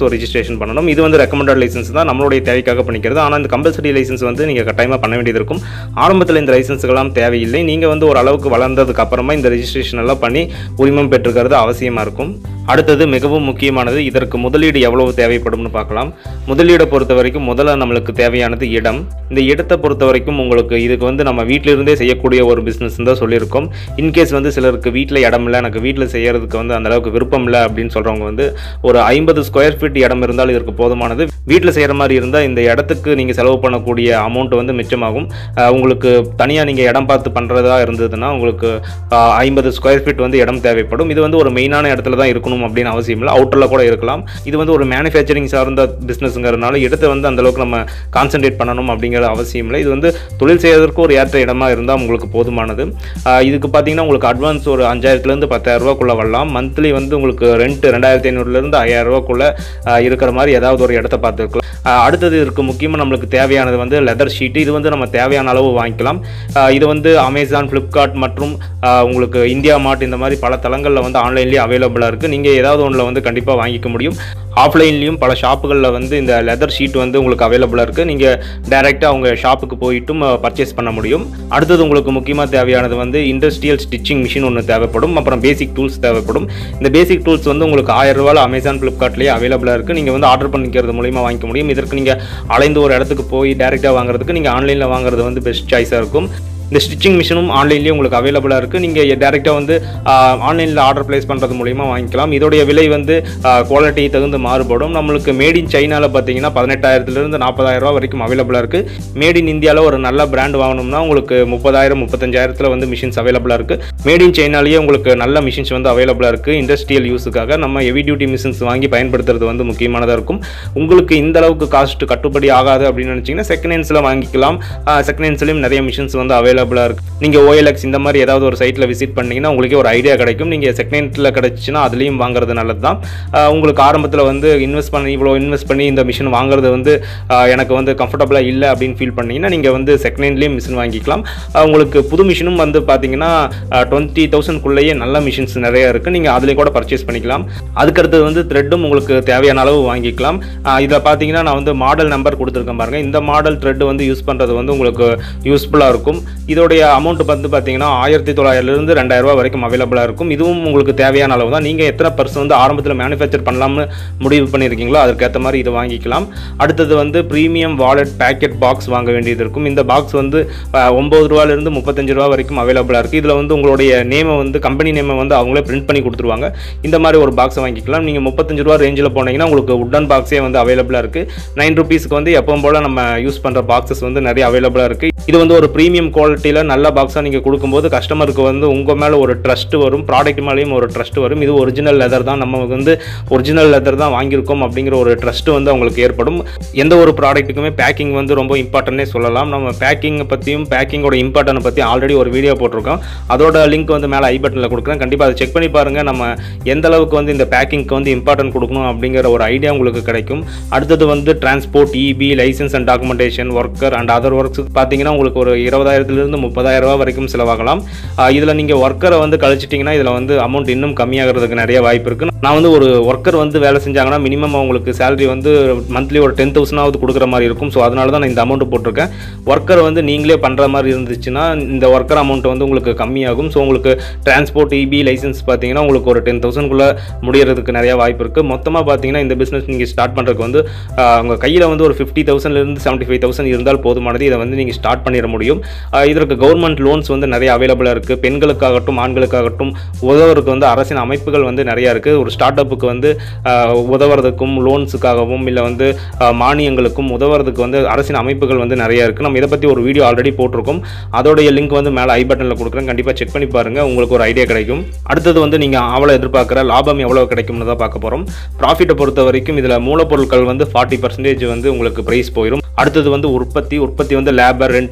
ஸோ ரிஜிஸ்ட்ரேஷன் பண்ணணும் இது வந்து ரெக்கமெண்டட் லைசன்ஸ் தான் நம்மளுடைய தேவைக்காக பண்ணிக்கிறது ஆனால் இந்த கம்பல்சரி லைசன்ஸ் வந்து நீங்கள் கட்டாயமாக பண்ண வேண்டியது இருக்கும் ஆரம்பத்தில் இந்த லைசன்ஸ்கெல்லாம் தேவையில்லை நீங்கள் வந்து ஒரு அளவுக்கு வளர்ந்ததுக்கு அப்புறமா இந்த ரெஜிஸ்ட்ரேஷன் எல்லாம் பண்ணி உரிமம் பெற்றுக்கிறது அவசியமாக இருக்கும் அடுத்தது மிகவும் முக்கியமானது இதற்கு முதலீடு எவ்வளவு தேவைப்படும்னு பார்க்கலாம் முதலீடை பொறுத்த வரைக்கும் முதல்ல நம்மளுக்கு தேவையானது இடம் இந்த இடத்தை பொறுத்த வரைக்கும் உங்களுக்கு இதுக்கு வந்து நம்ம வீட்டில இருந்தே செய்யக்கூடிய ஒரு பிஸ்னஸ் தான் சொல்லியிருக்கோம் இன்கேஸ் வந்து சிலருக்கு வீட்டில் இடம் இல்லை எனக்கு வீட்டில் செய்யறதுக்கு வந்து அந்த அளவுக்கு விருப்பம் இல்லை அப்படின்னு சொல்கிறவங்க வந்து ஒரு ஐம்பது ஸ்கொயர் ஃபீட் இடம் இருந்தால் இதற்கு போதுமானது வீட்டில் செய்கிற மாதிரி இருந்தால் இந்த இடத்துக்கு நீங்கள் செலவு பண்ணக்கூடிய அமௌண்ட் வந்து மிச்சமாகும் அஹ் உங்களுக்கு தனியாக நீங்கள் இடம் பார்த்து பண்ணுறதா இருந்ததுன்னா உங்களுக்கு ஐம்பது ஸ்கொயர் ஃபீட் வந்து இடம் தேவைப்படும் இது வந்து ஒரு மெயினான இடத்துல தான் இருக்கணும் அப்படின்னு அவசியம் இல்லை அவுட்டரில் கூட இருக்கலாம் இது வந்து ஒரு மேனுஃபேக்சரிங் சார்ந்த பிஸ்னஸ்ங்கிறதுனால இடத்தை வந்து அந்த அளவுக்கு நம்ம கான்சென்ட்ரேட் பண்ணணும் அப்படிங்கிற அவசியம் இல்லை இது வந்து தொழில் செய்வதற்கு ஒரு ஏற்ற இடமா இருந்தால் உங்களுக்கு போதுமானது ஆஹ் இதுக்கு பார்த்தீங்கன்னா உங்களுக்கு அட்வான்ஸ் ஒரு அஞ்சாயிரத்துலேருந்து பத்தாயிரம் ரூபாக்குள்ளே வரலாம் மந்த்லி வந்து உங்களுக்கு ரெண்ட் ரெண்டாயிரத்தி ஐநூறுலேருந்து ஐயாயிரம் ரூபாக்குள்ளே இருக்கிற மாதிரி ஏதாவது ஒரு இடத்த பார்த்துருக்கலாம் ஆஹ் அடுத்தது இதுக்கு முக்கியமாக நம்மளுக்கு தேவையானது வந்து லெதர் ஷீட் இது வந்து நம்ம தேவையான அளவு வாங்கிக்கலாம் ஆஹ் இது வந்து அமேசான் ஃப்ளிப்கார்ட் மற்றும் ஆஹ் உங்களுக்கு இந்தியா மார்ட் இந்த மாதிரி பல தளங்களில் வந்து ஆன்லைன்லேயே அவைலபிளாக இருக்குது நீங்கள் ஏதாவது ஒன்றில் வந்து கண்டிப்பாக வாங்கிக்க முடியும் ஆஃப்லைன்லேயும் பல ஷாப்புகளில் வந்து இந்த லெதர் ஷீட் வந்து உங்களுக்கு அவைலபிளாக இருக்குது நீங்கள் டைரெக்டாக அவங்க ஷாப்புக்கு போயிட்டும் பர்ச்சேஸ் பண்ண முடியும் அடுத்தது உங்களுக்கு முக்கியமாக தேவையானது வந்து இண்டஸ்ட்ரியல் ஸ்டிச்சிங் மிஷின் ஒன்று தேவைப்படும் அப்புறம் பேசிக் டூல்ஸ் தேவைப்படும் இந்த பேசிக் டூல்ஸ் வந்து உங்களுக்கு ஆயிரம் ரூபாயில் அமேசான் ஃப்ளிப்கார்ட்லேயே அவைலபிளாக இருக்குது நீங்கள் வந்து ஆர்டர் பண்ணிக்கிறது மூலிமா வாங்கிக்க முடியும் இதற்கு நீங்கள் அலைந்து ஒரு இடத்துக்கு போய் டேரெக்டாக வாங்குறதுக்கு நீங்கள் ஆன்லைனில் வாங்குறது வந்து பெஸ்ட் சாய்ஸாக இருக்கும் இந்த ஸ்டிச்சிங் மிஷினும் ஆன்லைன்லேயே உங்களுக்கு அவைலபிளாக இருக்குது நீங்கள் டேரெக்டாக வந்து ஆன்லைனில் ஆர்டர் ப்ளேஸ் பண்ணுறது மூலிமா வாங்கிக்கலாம் இதோடைய விலை வந்து குவாலிட்டி தகுந்து மாறுபடும் நம்மளுக்கு மேட் இன் சைனாவில் பார்த்தீங்கன்னா பதினெட்டாயிரத்துலேருந்து நாற்பதாயிரம் ரூபா வரைக்கும் அவைலபிளாக இருக்குது மேட் இன் இந்தியாவில் ஒரு நல்ல பிராண்ட் வாங்கணும்னா உங்களுக்கு முப்பதாயிரம் முப்பத்தஞ்சாயிரத்தில் வந்து மிஷின்ஸ் அவைலபிளாக இருக்குது மேட் இன் சைனாலேயே உங்களுக்கு நல்ல மிஷின்ஸ் வந்து அவைலபிளாக இருக்குது இண்டஸ்ட்ரியல் யூஸுக்காக நம்ம ஹெவி டியூட்டி மிஷின்ஸ் வாங்கி பயன்படுத்துறது வந்து முக்கியமானதாக இருக்கும் உங்களுக்கு இந்த அளவுக்கு காஸ்ட் கட்டுப்படி ஆகாது அப்படின்னு நினச்சிங்கன்னா செகண்ட் ஹேண்ட்ஸில் வாங்கிக்கலாம் செகண்ட் ஹேண்ட்ஸ்லையும் நிறைய மிஷின்ஸ் வந்து அவைலபிளாக இருக்குது நீங்கள் ஓஎல்எக்ஸ் இந்த மாதிரி ஏதாவது ஒரு சைட்டில் விசிட் பண்ணீங்கன்னா உங்களுக்கே ஒரு ஐடியா கிடைக்கும் நீங்கள் செகண்ட் ஹேண்டில் கிடச்சின்னா அதுலேயும் வாங்குறது நல்லது தான் ஆஹ் உங்களுக்கு ஆரம்பத்தில் வந்து இன்வெஸ்ட் பண்ணி இவ்வளோ இன்வெஸ்ட் பண்ணி இந்த மிஷின் வாங்குறது வந்து ஆஹ் எனக்கு வந்து கம்ஃபர்டபுளாக இல்லை அப்படின்னு ஃபீல் பண்ணீங்கன்னா நீங்கள் வந்து செகண்ட் ஹேண்ட்லேயும் மிஷின் வாங்கிக்கலாம் ஆஹ் உங்களுக்கு புது மிஷினும் வந்து பார்த்தீங்கன்னா டுவெண்ட்டி தௌசண்ட்குள்ளேயே நல்ல மிஷின்ஸ் நிறைய இருக்குது நீங்கள் அதுலேயும் கூட பர்ச்சேஸ் பண்ணிக்கலாம் அதுக்கடுத்தது வந்து த்ரெட்டும் உங்களுக்கு தேவையான அளவு வாங்கிக்கலாம் இதில் பார்த்தீங்கன்னா நான் வந்து மாடல் நம்பர் கொடுத்துருக்கேன் பாருங்கள் இந்த மாடல் த்ரெட் வந்து யூஸ் பண்ணுறது வந்து உங்களுக்கு யூஸ்ஃபுல்லாக இருக்கும் இதோடைய அமௌண்ட் வந்து பார்த்தீங்கன்னா ஆயிரத்தி தொள்ளாயிரத்துலேருந்து ரெண்டாயிரம் ரூபாய் வரைக்கும் அவைலபிளாக இருக்கும் இதுவும் உங்களுக்கு தேவையான அளவு தான் நீங்கள் எத்தனை பர்சன் வந்து ஆரம்பத்தில் மேனுஃபேக்சர் பண்ணலாம்னு முடிவு பண்ணியிருக்கீங்களோ அதுக்கேற்ற மாதிரி இதை வாங்கிக்கலாம் அடுத்தது வந்து ப்ரீமியம் வாலெட் பேக்கெட் பாக்ஸ் வாங்க வேண்டியது இருக்கும் இந்த பாக்ஸ் வந்து அஹ், ஒம்பது ரூபாயிலிருந்து முப்பத்தஞ்சு ரூபா வரைக்கும் அவைலபிளாக இருக்குது இதில் வந்து உங்களுடைய நேமை வந்து கம்பெனி நேமை வந்து அவங்களே பிரிண்ட் பண்ணி கொடுத்துருவாங்க இந்த மாதிரி ஒரு பாக்ஸை வாங்கிக்கலாம் நீங்கள் முப்பத்தஞ்சு ரூபா ரேஞ்சில் போனீங்கன்னா உங்களுக்கு உட்டன் பாக்ஸே வந்து அவைலபிளாக இருக்குது நைன் ருபீஸ்க்கு வந்து எப்பவும் போல் நம்ம யூஸ் பண்ணுற பாக்ஸஸ் வந்து நிறைய அவைலபிளாக இருக்குது இது வந்து ஒரு ப்ரீமியம் குவாலிட்டியில் நல்ல பாக்ஸாக நீங்கள் கொடுக்கும்போது கஸ்டமருக்கு வந்து உங்கள் மேலே ஒரு ட்ரஸ்ட் வரும் ப்ராடக்ட் மேலேயும் ஒரு ட்ரஸ்ட் வரும் இது ஒரிஜினல் லெதர் தான் நம்ம வந்து ஒரிஜினல் லெதர் தான் வாங்கியிருக்கோம் அப்படிங்கிற ஒரு ட்ரஸ்ட் வந்து அவங்களுக்கு ஏற்படும் எந்த ஒரு ப்ராடக்ட்டுக்குமே பேக்கிங் வந்து ரொம்ப இம்பார்ட்டன்னே சொல்லலாம் நம்ம பேக்கிங்கை பற்றியும் பேக்கிங்கோட இம்பார்ட்டனை பற்றி ஆல்ரெடி ஒரு வீடியோ போட்டிருக்கோம் அதோட லிங்க் வந்து மேலே ஐ பட்டனில் கொடுக்குறேன் கண்டிப்பாக அதை செக் பண்ணி பாருங்கள் நம்ம எந்த அளவுக்கு வந்து இந்த பேக்கிங்க்கு வந்து இம்பார்ட்டன்ட் கொடுக்கணும் அப்படிங்கிற ஒரு ஐடியா உங்களுக்கு கிடைக்கும் அடுத்தது வந்து transport EB licence and documentation worker and other works பார்த்தீங்கன்னா உங்களுக்கு ஒரு இருபதாயிரத்துலேருந்து முப்பதாயிரம் ரூபா வரைக்கும் செலவாகலாம் இதில் நீங்கள் ஒர்க்கரை வந்து கழிச்சிட்டிங்கன்னா இதில் வந்து அமௌண்ட் இன்னும் கம்மியாகிறதுக்கு நிறைய வாய்ப்பு இருக்குது நான் வந்து ஒரு ஒர்க்கர் வந்து வேலை செஞ்சாங்கன்னா மினிமம் அவங்களுக்கு சேலரி வந்து மந்த்லி ஒரு டென் தௌசண்டாவது கொடுக்குற மாதிரி இருக்கும் ஸோ அதனால தான் நான் இந்த அமௌண்ட் போட்டிருக்கேன் ஒர்க்கர் வந்து நீங்களே பண்ணுற மாதிரி இருந்துச்சுன்னா இந்த ஒர்க்கர் அமௌண்ட் வந்து உங்களுக்கு கம்மியாகும் ஸோ உங்களுக்கு டிரான்ஸ்போர்ட் இபி லைசன்ஸ் பார்த்தீங்கன்னா உங்களுக்கு ஒரு டென் தௌசண்ட்குள்ளே முடியறதுக்கு நிறைய வாய்ப்பு இருக்குது மொத்தமாக பார்த்தீங்கன்னா இந்த பிஸ்னஸ் நீங்கள் ஸ்டார்ட் பண்ணுறதுக்கு வந்து ஆஹ், உங்கள் கையில் வந்து ஒரு ஃபிஃப்டி தௌசண்ட்லேருந்து செவன்ட்டி ஃபைவ் தௌசண்ட் இருந்தால் போதுமானது இதை வந்து நீங்கள் ஸ்டார்ட் பண்ணிட முடியும் ஆஹ், இதற்கு கவர்மெண்ட் லோன்ஸ் வந்து நிறைய அவைலபிளாக இருக்குது பெண்களுக்காகட்டும் ஆண்களுக்காகட்டும் உதவுறதுக்கு வந்து அரசின் அமைப்புகள் வந்து நிறையா இருக்குது ஒரு ஸ்டார்ட் அப்புக்கு வந்து ஆஹ், உதவுறதுக்கும் லோன்ஸுக்காகவும் இல்லை வந்து ஆஹ், மானியங்களுக்கும் உதவுறதுக்கு வந்து அரசின் அமைப்புகள் வந்து நிறையா இருக்குது நம்ம இதை பற்றி ஒரு வீடியோ ஆல்ரெடி போட்டிருக்கோம் அதோடைய லிங்க் வந்து மேலே ஐ பட்டனில் கொடுக்குறேன் கண்டிப்பாக செக் பண்ணி பாருங்கள் உங்களுக்கு ஒரு ஐடியா கிடைக்கும் அடுத்தது வந்து நீங்கள் ஆவலை எதிர்பார்க்குற லாபம் எவ்வளோ கிடைக்கும்னு தான் பார்க்க போகிறோம் ப்ராஃபிட்டை பொறுத்த வரைக்கும் இதில் மூலப்பொருட்கள் வந்து ஃபார்ட்டி பர்சன்டேஜ் வந்து உங்களுக்கு ப்ரைஸ் போயிடும் அடுத்தது வந்து உற்பத்தி உற்பத்தி வந்து labour rent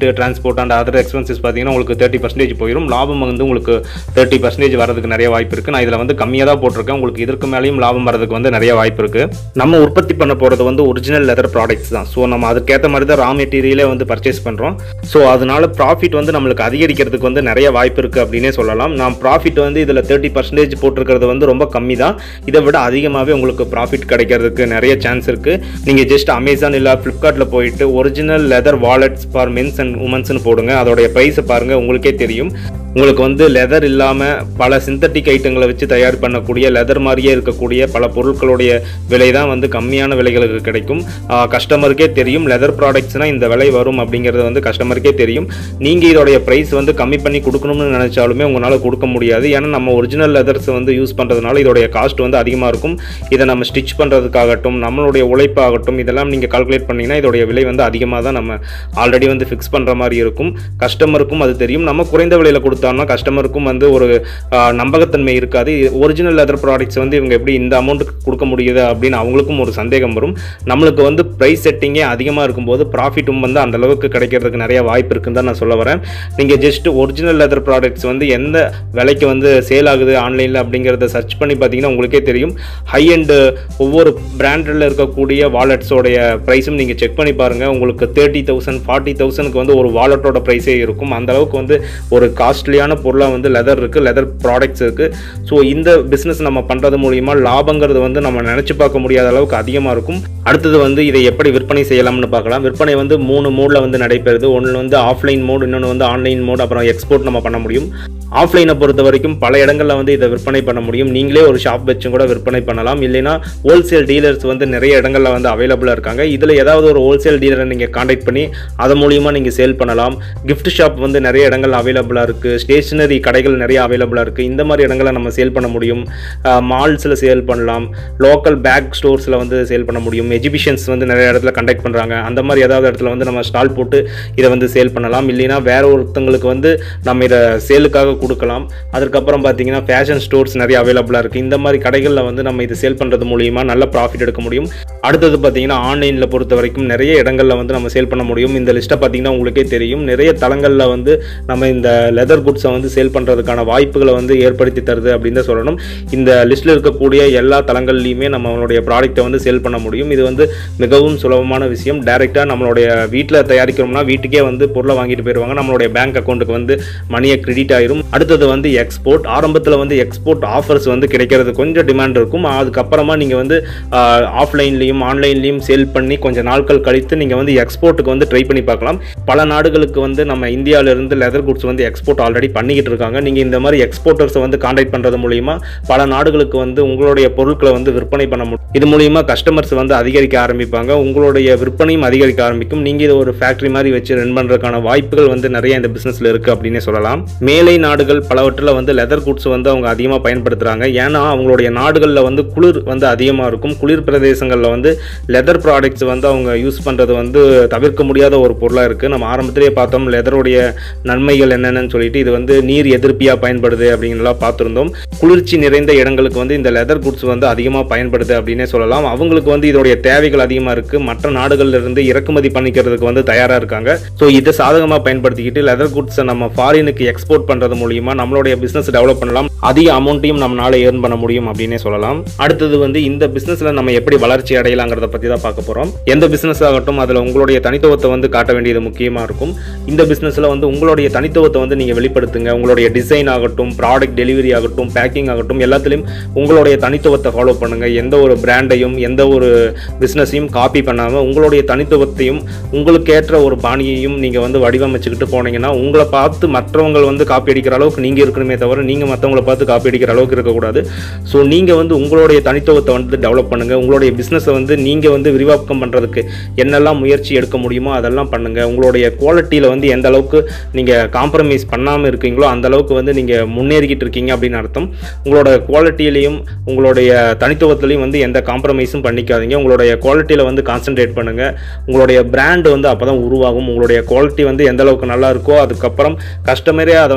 freight transport and other expenses பார்த்தீங்கன்னா உங்களுக்கு தேர்ட்டி பர்சன்டேஜ் போயிடும் லாபம் வந்து உங்களுக்கு தேர்ட்டி பர்சன்டேஜ் வரதுக்கு நிறைய வாய்ப்பு இருக்குது நான் இதில் வந்து கம்மியாக தான் போட்டிருக்கேன் உங்களுக்கு இதற்கு மேலேயும் லாபம் வரதுக்கு வந்து நிறைய வாய்ப்பு இருக்குது நம்ம உற்பத்தி பண்ண போகிறது வந்து ஒரிஜினல் லெதர் ப்ராடக்ட்ஸ் தான் ஸோ நம்ம அதுக்கேற்ற மாதிரி தான் ரா மெட்டீரியலே வந்து பர்ச்சேஸ் பண்ணுறோம் ஸோ அதனால ப்ராஃபிட் வந்து நம்மளுக்கு அதிகரிக்கிறதுக்கு வந்து நிறைய வாய்ப்பு இருக்குது அப்படின்னே சொல்லலாம் நான் ப்ராஃபிட் வந்து இதில் தேர்ட்டி பர்சன்டேஜ் போட்டிருக்கிறது வந்து ரொம்ப கம்மி தான் இதை விட அதிகமாகவே உங்களுக்கு ப்ராஃபிட் கிடைக்கிறதுக்கு நிறைய சான்ஸ் இருக்குது நீங்கள் ஜஸ்ட் அமேசான் இல்லை ஃப்ளிப்கார்ட்டில் போயிட்டு original leather wallets for mens and உமன்ஸ்னு போடுங்க அதோடைய ப்ரைஸை பாருங்கள் உங்களுக்கே தெரியும் உங்களுக்கு வந்து லெதர் இல்லாமல் பல சிந்தட்டிக் ஐட்டங்களை வச்சு தயார் பண்ணக்கூடிய லெதர் மாதிரியே இருக்கக்கூடிய பல பொருட்களுடைய விலை தான் வந்து கம்மியான விலைகளுக்கு கிடைக்கும் கஸ்டமருக்கே தெரியும் லெதர் ப்ராடக்ட்ஸ்னால் இந்த விலை வரும் அப்படிங்கிறது வந்து கஸ்டமருக்கே தெரியும் நீங்கள் இதோடைய ப்ரைஸ் வந்து கம்மி பண்ணி கொடுக்கணும்னு நினச்சாலுமே உங்களால் கொடுக்க முடியாது ஏன்னா நம்ம ஒரிஜினல் லெதர்ஸ் வந்து யூஸ் பண்ணுறதுனால இதோடைய காஸ்ட் வந்து அதிகமாக இருக்கும் இதை நம்ம ஸ்டிச் பண்ணுறதுக்காகட்டும் நம்மளுடைய உழைப்பாகட்டும் இதெல்லாம் நீங்கள் கால்குலேட் பண்ணிங்கன்னா இதோடைய விலை வந்து அதிகமாக தான் நம்ம ஆல்ரெடி வந்து ஃபிக்ஸ் பண்ணுற மாதிரி இருக்கும் கஸ்டமருக்கும் அது தெரியும் நம்ம குறைந்த விலையில் கொடுத்தோம்னா கஸ்டமருக்கும் வந்து ஒரு ஆஹ், நம்பகத்தன்மை இருக்காது ஒரிஜினல் லெதர் ப்ராடக்ட்ஸ் வந்து இவங்க எப்படி இந்த அமௌண்ட்டுக்கு கொடுக்க முடியுது அப்படின்னு அவங்களுக்கும் ஒரு சந்தேகம் வரும் நம்மளுக்கு வந்து ப்ரைஸ் செட்டிங்கே அதிகமாக இருக்கும்போது ப்ராஃபிட்டும் வந்து அந்த அளவுக்கு கிடைக்கிறதுக்கு நிறைய வாய்ப்பு இருக்குன்னு தான் நான் சொல்ல வரேன் நீங்கள் ஜஸ்ட் ஒரிஜினல் லெதர் ப்ராடக்ட்ஸ் வந்து எந்த விலைக்கு வந்து சேல் ஆகுது ஆன்லைனில் அப்படிங்கிறத சர்ச் பண்ணி பார்த்தீங்கன்னா உங்களுக்கே தெரியும் ஹை அண்டு ஒவ்வொரு பிராண்டில் இருக்கக்கூடிய வாலெட்ஸோடைய ப்ரைஸும் நீங்கள் செக் பண்ணி பாருங்கள் உங்களுக்கு தேர்ட்டி தௌசண்ட் ஃபார்ட்டி தௌசண்ட்க்கு வந்து ஒரு வாலெட்டோட ப்ரைஸே இருக்கும் அந்த அளவுக்கு வந்து ஒரு காஸ்ட்லியான பொருளாக வந்து லெதர் இருக்குது லெதர் ப்ராடக்ட்ஸ் இருக்குது ஸோ இந்த பிஸ்னஸ் நம்ம பண்ணுறது மூலிமா லாபங்கிறது வந்து நம்ம நினச்சி பார்க்க முடியாத அளவுக்கு அதிகமாக இருக்கும் அடுத்தது வந்து இதை எப்படி விற்பனை செய்யலாம்னு பார்க்கலாம் விற்பனை வந்து மூணு மோடில் வந்து நடைபெறுது ஒன்று வந்து ஆஃப்லைன் மோடு இன்னொன்று வந்து ஆன்லைன் மோடு அப்புறம் எக்ஸ்போர்ட் நம்ம பண்ண முடியும் ஆஃப்லைனை பொறுத்த வரைக்கும் பல இடங்களில் வந்து இதை விற்பனை பண்ண முடியும் நீங்களே ஒரு ஷாப் வச்சும் கூட விற்பனை பண்ணலாம் இல்லைன்னா ஹோல்சேல் டீலர்ஸ் வந்து நிறைய இடங்களில் வந்து அவைலபிளாக இருக்காங்க இதில் ஏதாவது ஒரு ஹோல்சேல் டீலரை நீங்கள் காண்டாக்ட் பண்ணி அது மூலியமாக நீங்கள் சேல் பண்ணலாம் gift ஷாப் வந்து நிறைய இடங்கள் அவைலபிளாக இருக்குது ஸ்டேஷனரி கடைகள் நிறைய அவைலபிளாக இருக்குது இந்த மாதிரி இடங்களில் நம்ம சேல் பண்ண முடியும் மால்ஸில் சேல் பண்ணலாம் லோக்கல் பேக் ஸ்டோர்ஸில் வந்து சேல் பண்ண முடியும் எஜிபிஷன்ஸ் வந்து நிறைய இடத்துல கண்டக்ட் பண்ணுறாங்க அந்த மாதிரி ஏதாவது இடத்துல வந்து நம்ம ஸ்டால் போட்டு இதை வந்து சேல் பண்ணலாம் இல்லைன்னா வேற ஒருத்தங்களுக்கு வந்து நம்ம இதை சேலுக்காக கொடுக்கலாம் அதுக்கப்புறம் பார்த்தீங்கன்னா ஃபேஷன் ஸ்டோர்ஸ் நிறைய அவைலபிளாக இருக்குது இந்த மாதிரி கடைகளில் வந்து நம்ம இது சேல் பண்ணுறது மூலியமா நல்ல ப்ராஃபிட் எடுக்க முடியும் அடுத்தது பார்த்தீங்கன்னா ஆன்லைனில் பொறுத்த வரைக்கும் நிறைய இடங்களில் வந்து நம்ம சேல் பண்ண முடியும் இந்த லிஸ்ட்டை பார்த்தீங்கன்னா உங்களுக்கே தெரியும் நிறைய தளங்களில் வந்து நம்ம இந்த லெதர் குட்ஸை வந்து சேல் பண்ணுறதுக்கான வாய்ப்புகளை வந்து ஏற்படுத்தி தருது அப்படின்னு தான் சொல்லணும் இந்த லிஸ்ட்டில் இருக்கக்கூடிய எல்லா தளங்கள்லையுமே நம்மளுடைய ப்ராடக்ட்டை வந்து சேல் பண்ண முடியும் இது வந்து மிகவும் சுலபமான விஷயம் டைரெக்டாக நம்மளுடைய வீட்டில் தயாரிக்கிறோம்னா வீட்டுக்கே வந்து பொருளை வாங்கிட்டு போயிடுவாங்க நம்மளுடைய பேங்க் அக்கௌண்ட்டுக்கு வந்து மணியை கிரெடிட் ஆயிரும் அடுத்தது வந்து எக்ஸ்போர்ட் ஆரம்பத்தில் வந்து எக்ஸ்போர்ட் ஆஃபர்ஸ் வந்து கிடைக்கிறது கொஞ்சம் டிமாண்ட் இருக்கும் அதுக்கப்புறமா நீங்கள் வந்து ஆஃப்லைன்லேயும் ஆன்லைன்லேயும் சேல் பண்ணி கொஞ்சம் நாட்கள் கழித்து நீங்கள் வந்து எக்ஸ்போர்ட்டுக்கு வந்து ட்ரை பண்ணி பார்க்கலாம் பல நாடுகளுக்கு வந்து நம்ம இந்தியாவிலிருந்து லெதர் குட்ஸ் வந்து எக்ஸ்போர்ட் ஆல்ரெடி பண்ணிக்கிட்டு இருக்காங்க நீங்கள் இந்த மாதிரி எக்ஸ்போர்ட்டர்ஸை வந்து காண்டாக்ட் பண்ணுறது மூலிமா பல நாடுகளுக்கு வந்து உங்களுடைய பொருட்களை வந்து விற்பனை பண்ண முடியும் இது மூலிமா கஸ்டமர்ஸ் வந்து அதிகரிக்க ஆரம்பிப்பாங்க உங்களுடைய விற்பனையும் அதிகரிக்க ஆரம்பிக்கும் நீங்கள் இதை ஒரு ஃபேக்ட்ரி மாதிரி வச்சு ரன் பண்ணுறதுக்கான வாய்ப்புகள் வந்து நிறைய இந்த பிஸ்னஸில் இருக்குது அப்படின்னே சொல்லலாம் மேலை நாடுகள் பலவற்றில் வந்து லெதர் குட்ஸ் வந்து அவங்க அதிகமாக பயன்படுத்துகிறாங்க ஏன்னா அவங்களுடைய நாடுகளில் வந்து குளிர் வந்து அதிகமாக இருக்கும் குளிர் பிரதேசங்களில் வந்து லெதர் ப்ராடக்ட்ஸ் வந்து அவங்க யூஸ் பண்ணுறது வந்து தவிர்க்க முடியாத ஒரு பொருளாக இருக்குது நம்ம ஆரம்பத்திலேயே பார்த்தோம் லெதருடைய நன்மைகள் என்னென்னு சொல்லிட்டு இது வந்து நீர் எதிர்ப்பியாக பயன்படுது அப்படின்லாம் பார்த்துருந்தோம் குளிர்ச்சி நிறைந்த இடங்களுக்கு வந்து இந்த லெதர் குட்ஸ் வந்து அதிகமாக பயன்படுது அப்படின்னே சொல்லலாம் அவங்களுக்கு வந்து இதோடைய தேவைகள் அதிகமாக இருக்குது மற்ற நாடுகள்ல இருந்து இறக்குமதி பண்ணிக்கிறதுக்கு வந்து தயாராக இருக்காங்க ஸோ இதை சாதகமாக பயன்படுத்திக்கிட்டு லெதர் குட்ஸை நம்ம ஃபாரினுக்கு எக்ஸ்போர்ட் பண்ணுறது மூலியமா நம்மளுடைய பிஸ்னஸ் டெவலப் பண்ணலாம் அதிக அமௌண்ட்டையும் நம்மளால ஏர்ன் பண்ண முடியும் அப்படின்னே சொல்லலாம் அடுத்தது வந்து இந்த பிஸ்னஸில் நம்ம எப்படி வளர்ச்சி அடையலாங்கிறத பற்றி தான் பார்க்க போகிறோம் எந்த பிஸ்னஸ் ஆகட்டும் அதில் உங்களுடைய தனித்துவத்தை வந்து காட்ட வேண்டியது முக்கியமாக இருக்கும் இந்த பிஸ்னஸில் வந்து உங்களுடைய தனித்துவத்தை வந்து நீங்கள் வெளிப்படுத்துங்க உங்களுடைய டிசைன் ஆகட்டும் ப்ராடக்ட் டெலிவரி ஆகட்டும் பேக்கிங் ஆகட்டும் எல்லாத்துலேயும் உங்களுடைய தனித்துவத்தை ஃபாலோ பண்ணுங்கள் எந்த ஒரு பிராண்டையும் எந்த ஒரு பிஸ்னஸையும் காப்பி பண்ணாமல் உங்களுடைய தனித்துவத்தையும் உங்களுக்கேற்ற ஒரு பாணியையும் நீங்கள் வந்து வடிவமைச்சுக்கிட்டு போனீங்கன்னா உங்களை பார்த்து மற்றவங்க வந்து காப்பி அடிக்கிற அளவுக்கு நீங்கள் இருக்கணுமே தவிர நீங்கள் மற்றவங்கள பார்த்து காப்பி அடிக்கிற அளவுக்கு இருக்கக்கூடாது ஸோ நீங்கள் வந்து உங்களுடைய தனித்துவத்தை வந்து டெவலப் பண்ணுங்கள் உங்களுடைய பிஸ்னஸை வந்து நீங்கள் வந்து விரிவாக்கம் பண்ணுறதுக்கு என்னெல்லாம் முயற்சி எடுக்க முடியுமோ அதெல்லாம் பண்ணுங்கள் உங்களுடைய குவாலிட்டியில் வந்து எந்த அளவுக்கு நீங்கள் காம்ப்ரமைஸ் பண்ணாமல் இருக்கீங்களோ அந்த அளவுக்கு வந்து நீங்கள் முன்னேறிக்கிட்டு இருக்கீங்க அப்படின்னு அர்த்தம் உங்களோட குவாலிட்டியிலையும் உங்களுடைய தனித்துவத்திலையும் வந்து எந்த காம்ப்ரமைஸும் பண்ணிக்காதீங்க உங்களுடைய குவாலிட்டியில் வந்து கான்சென்ட்ரேட் பண்ணுங்கள் உங்களுடைய பிராண்ட் வந்து அப்போ தான் உருவாகும் உங்களுடைய குவாலிட்டி வந்து எந்த அளவுக்கு நல்லா இருக்கோ அதுக்கப்புறம் கஸ்டமரே அதை வந்து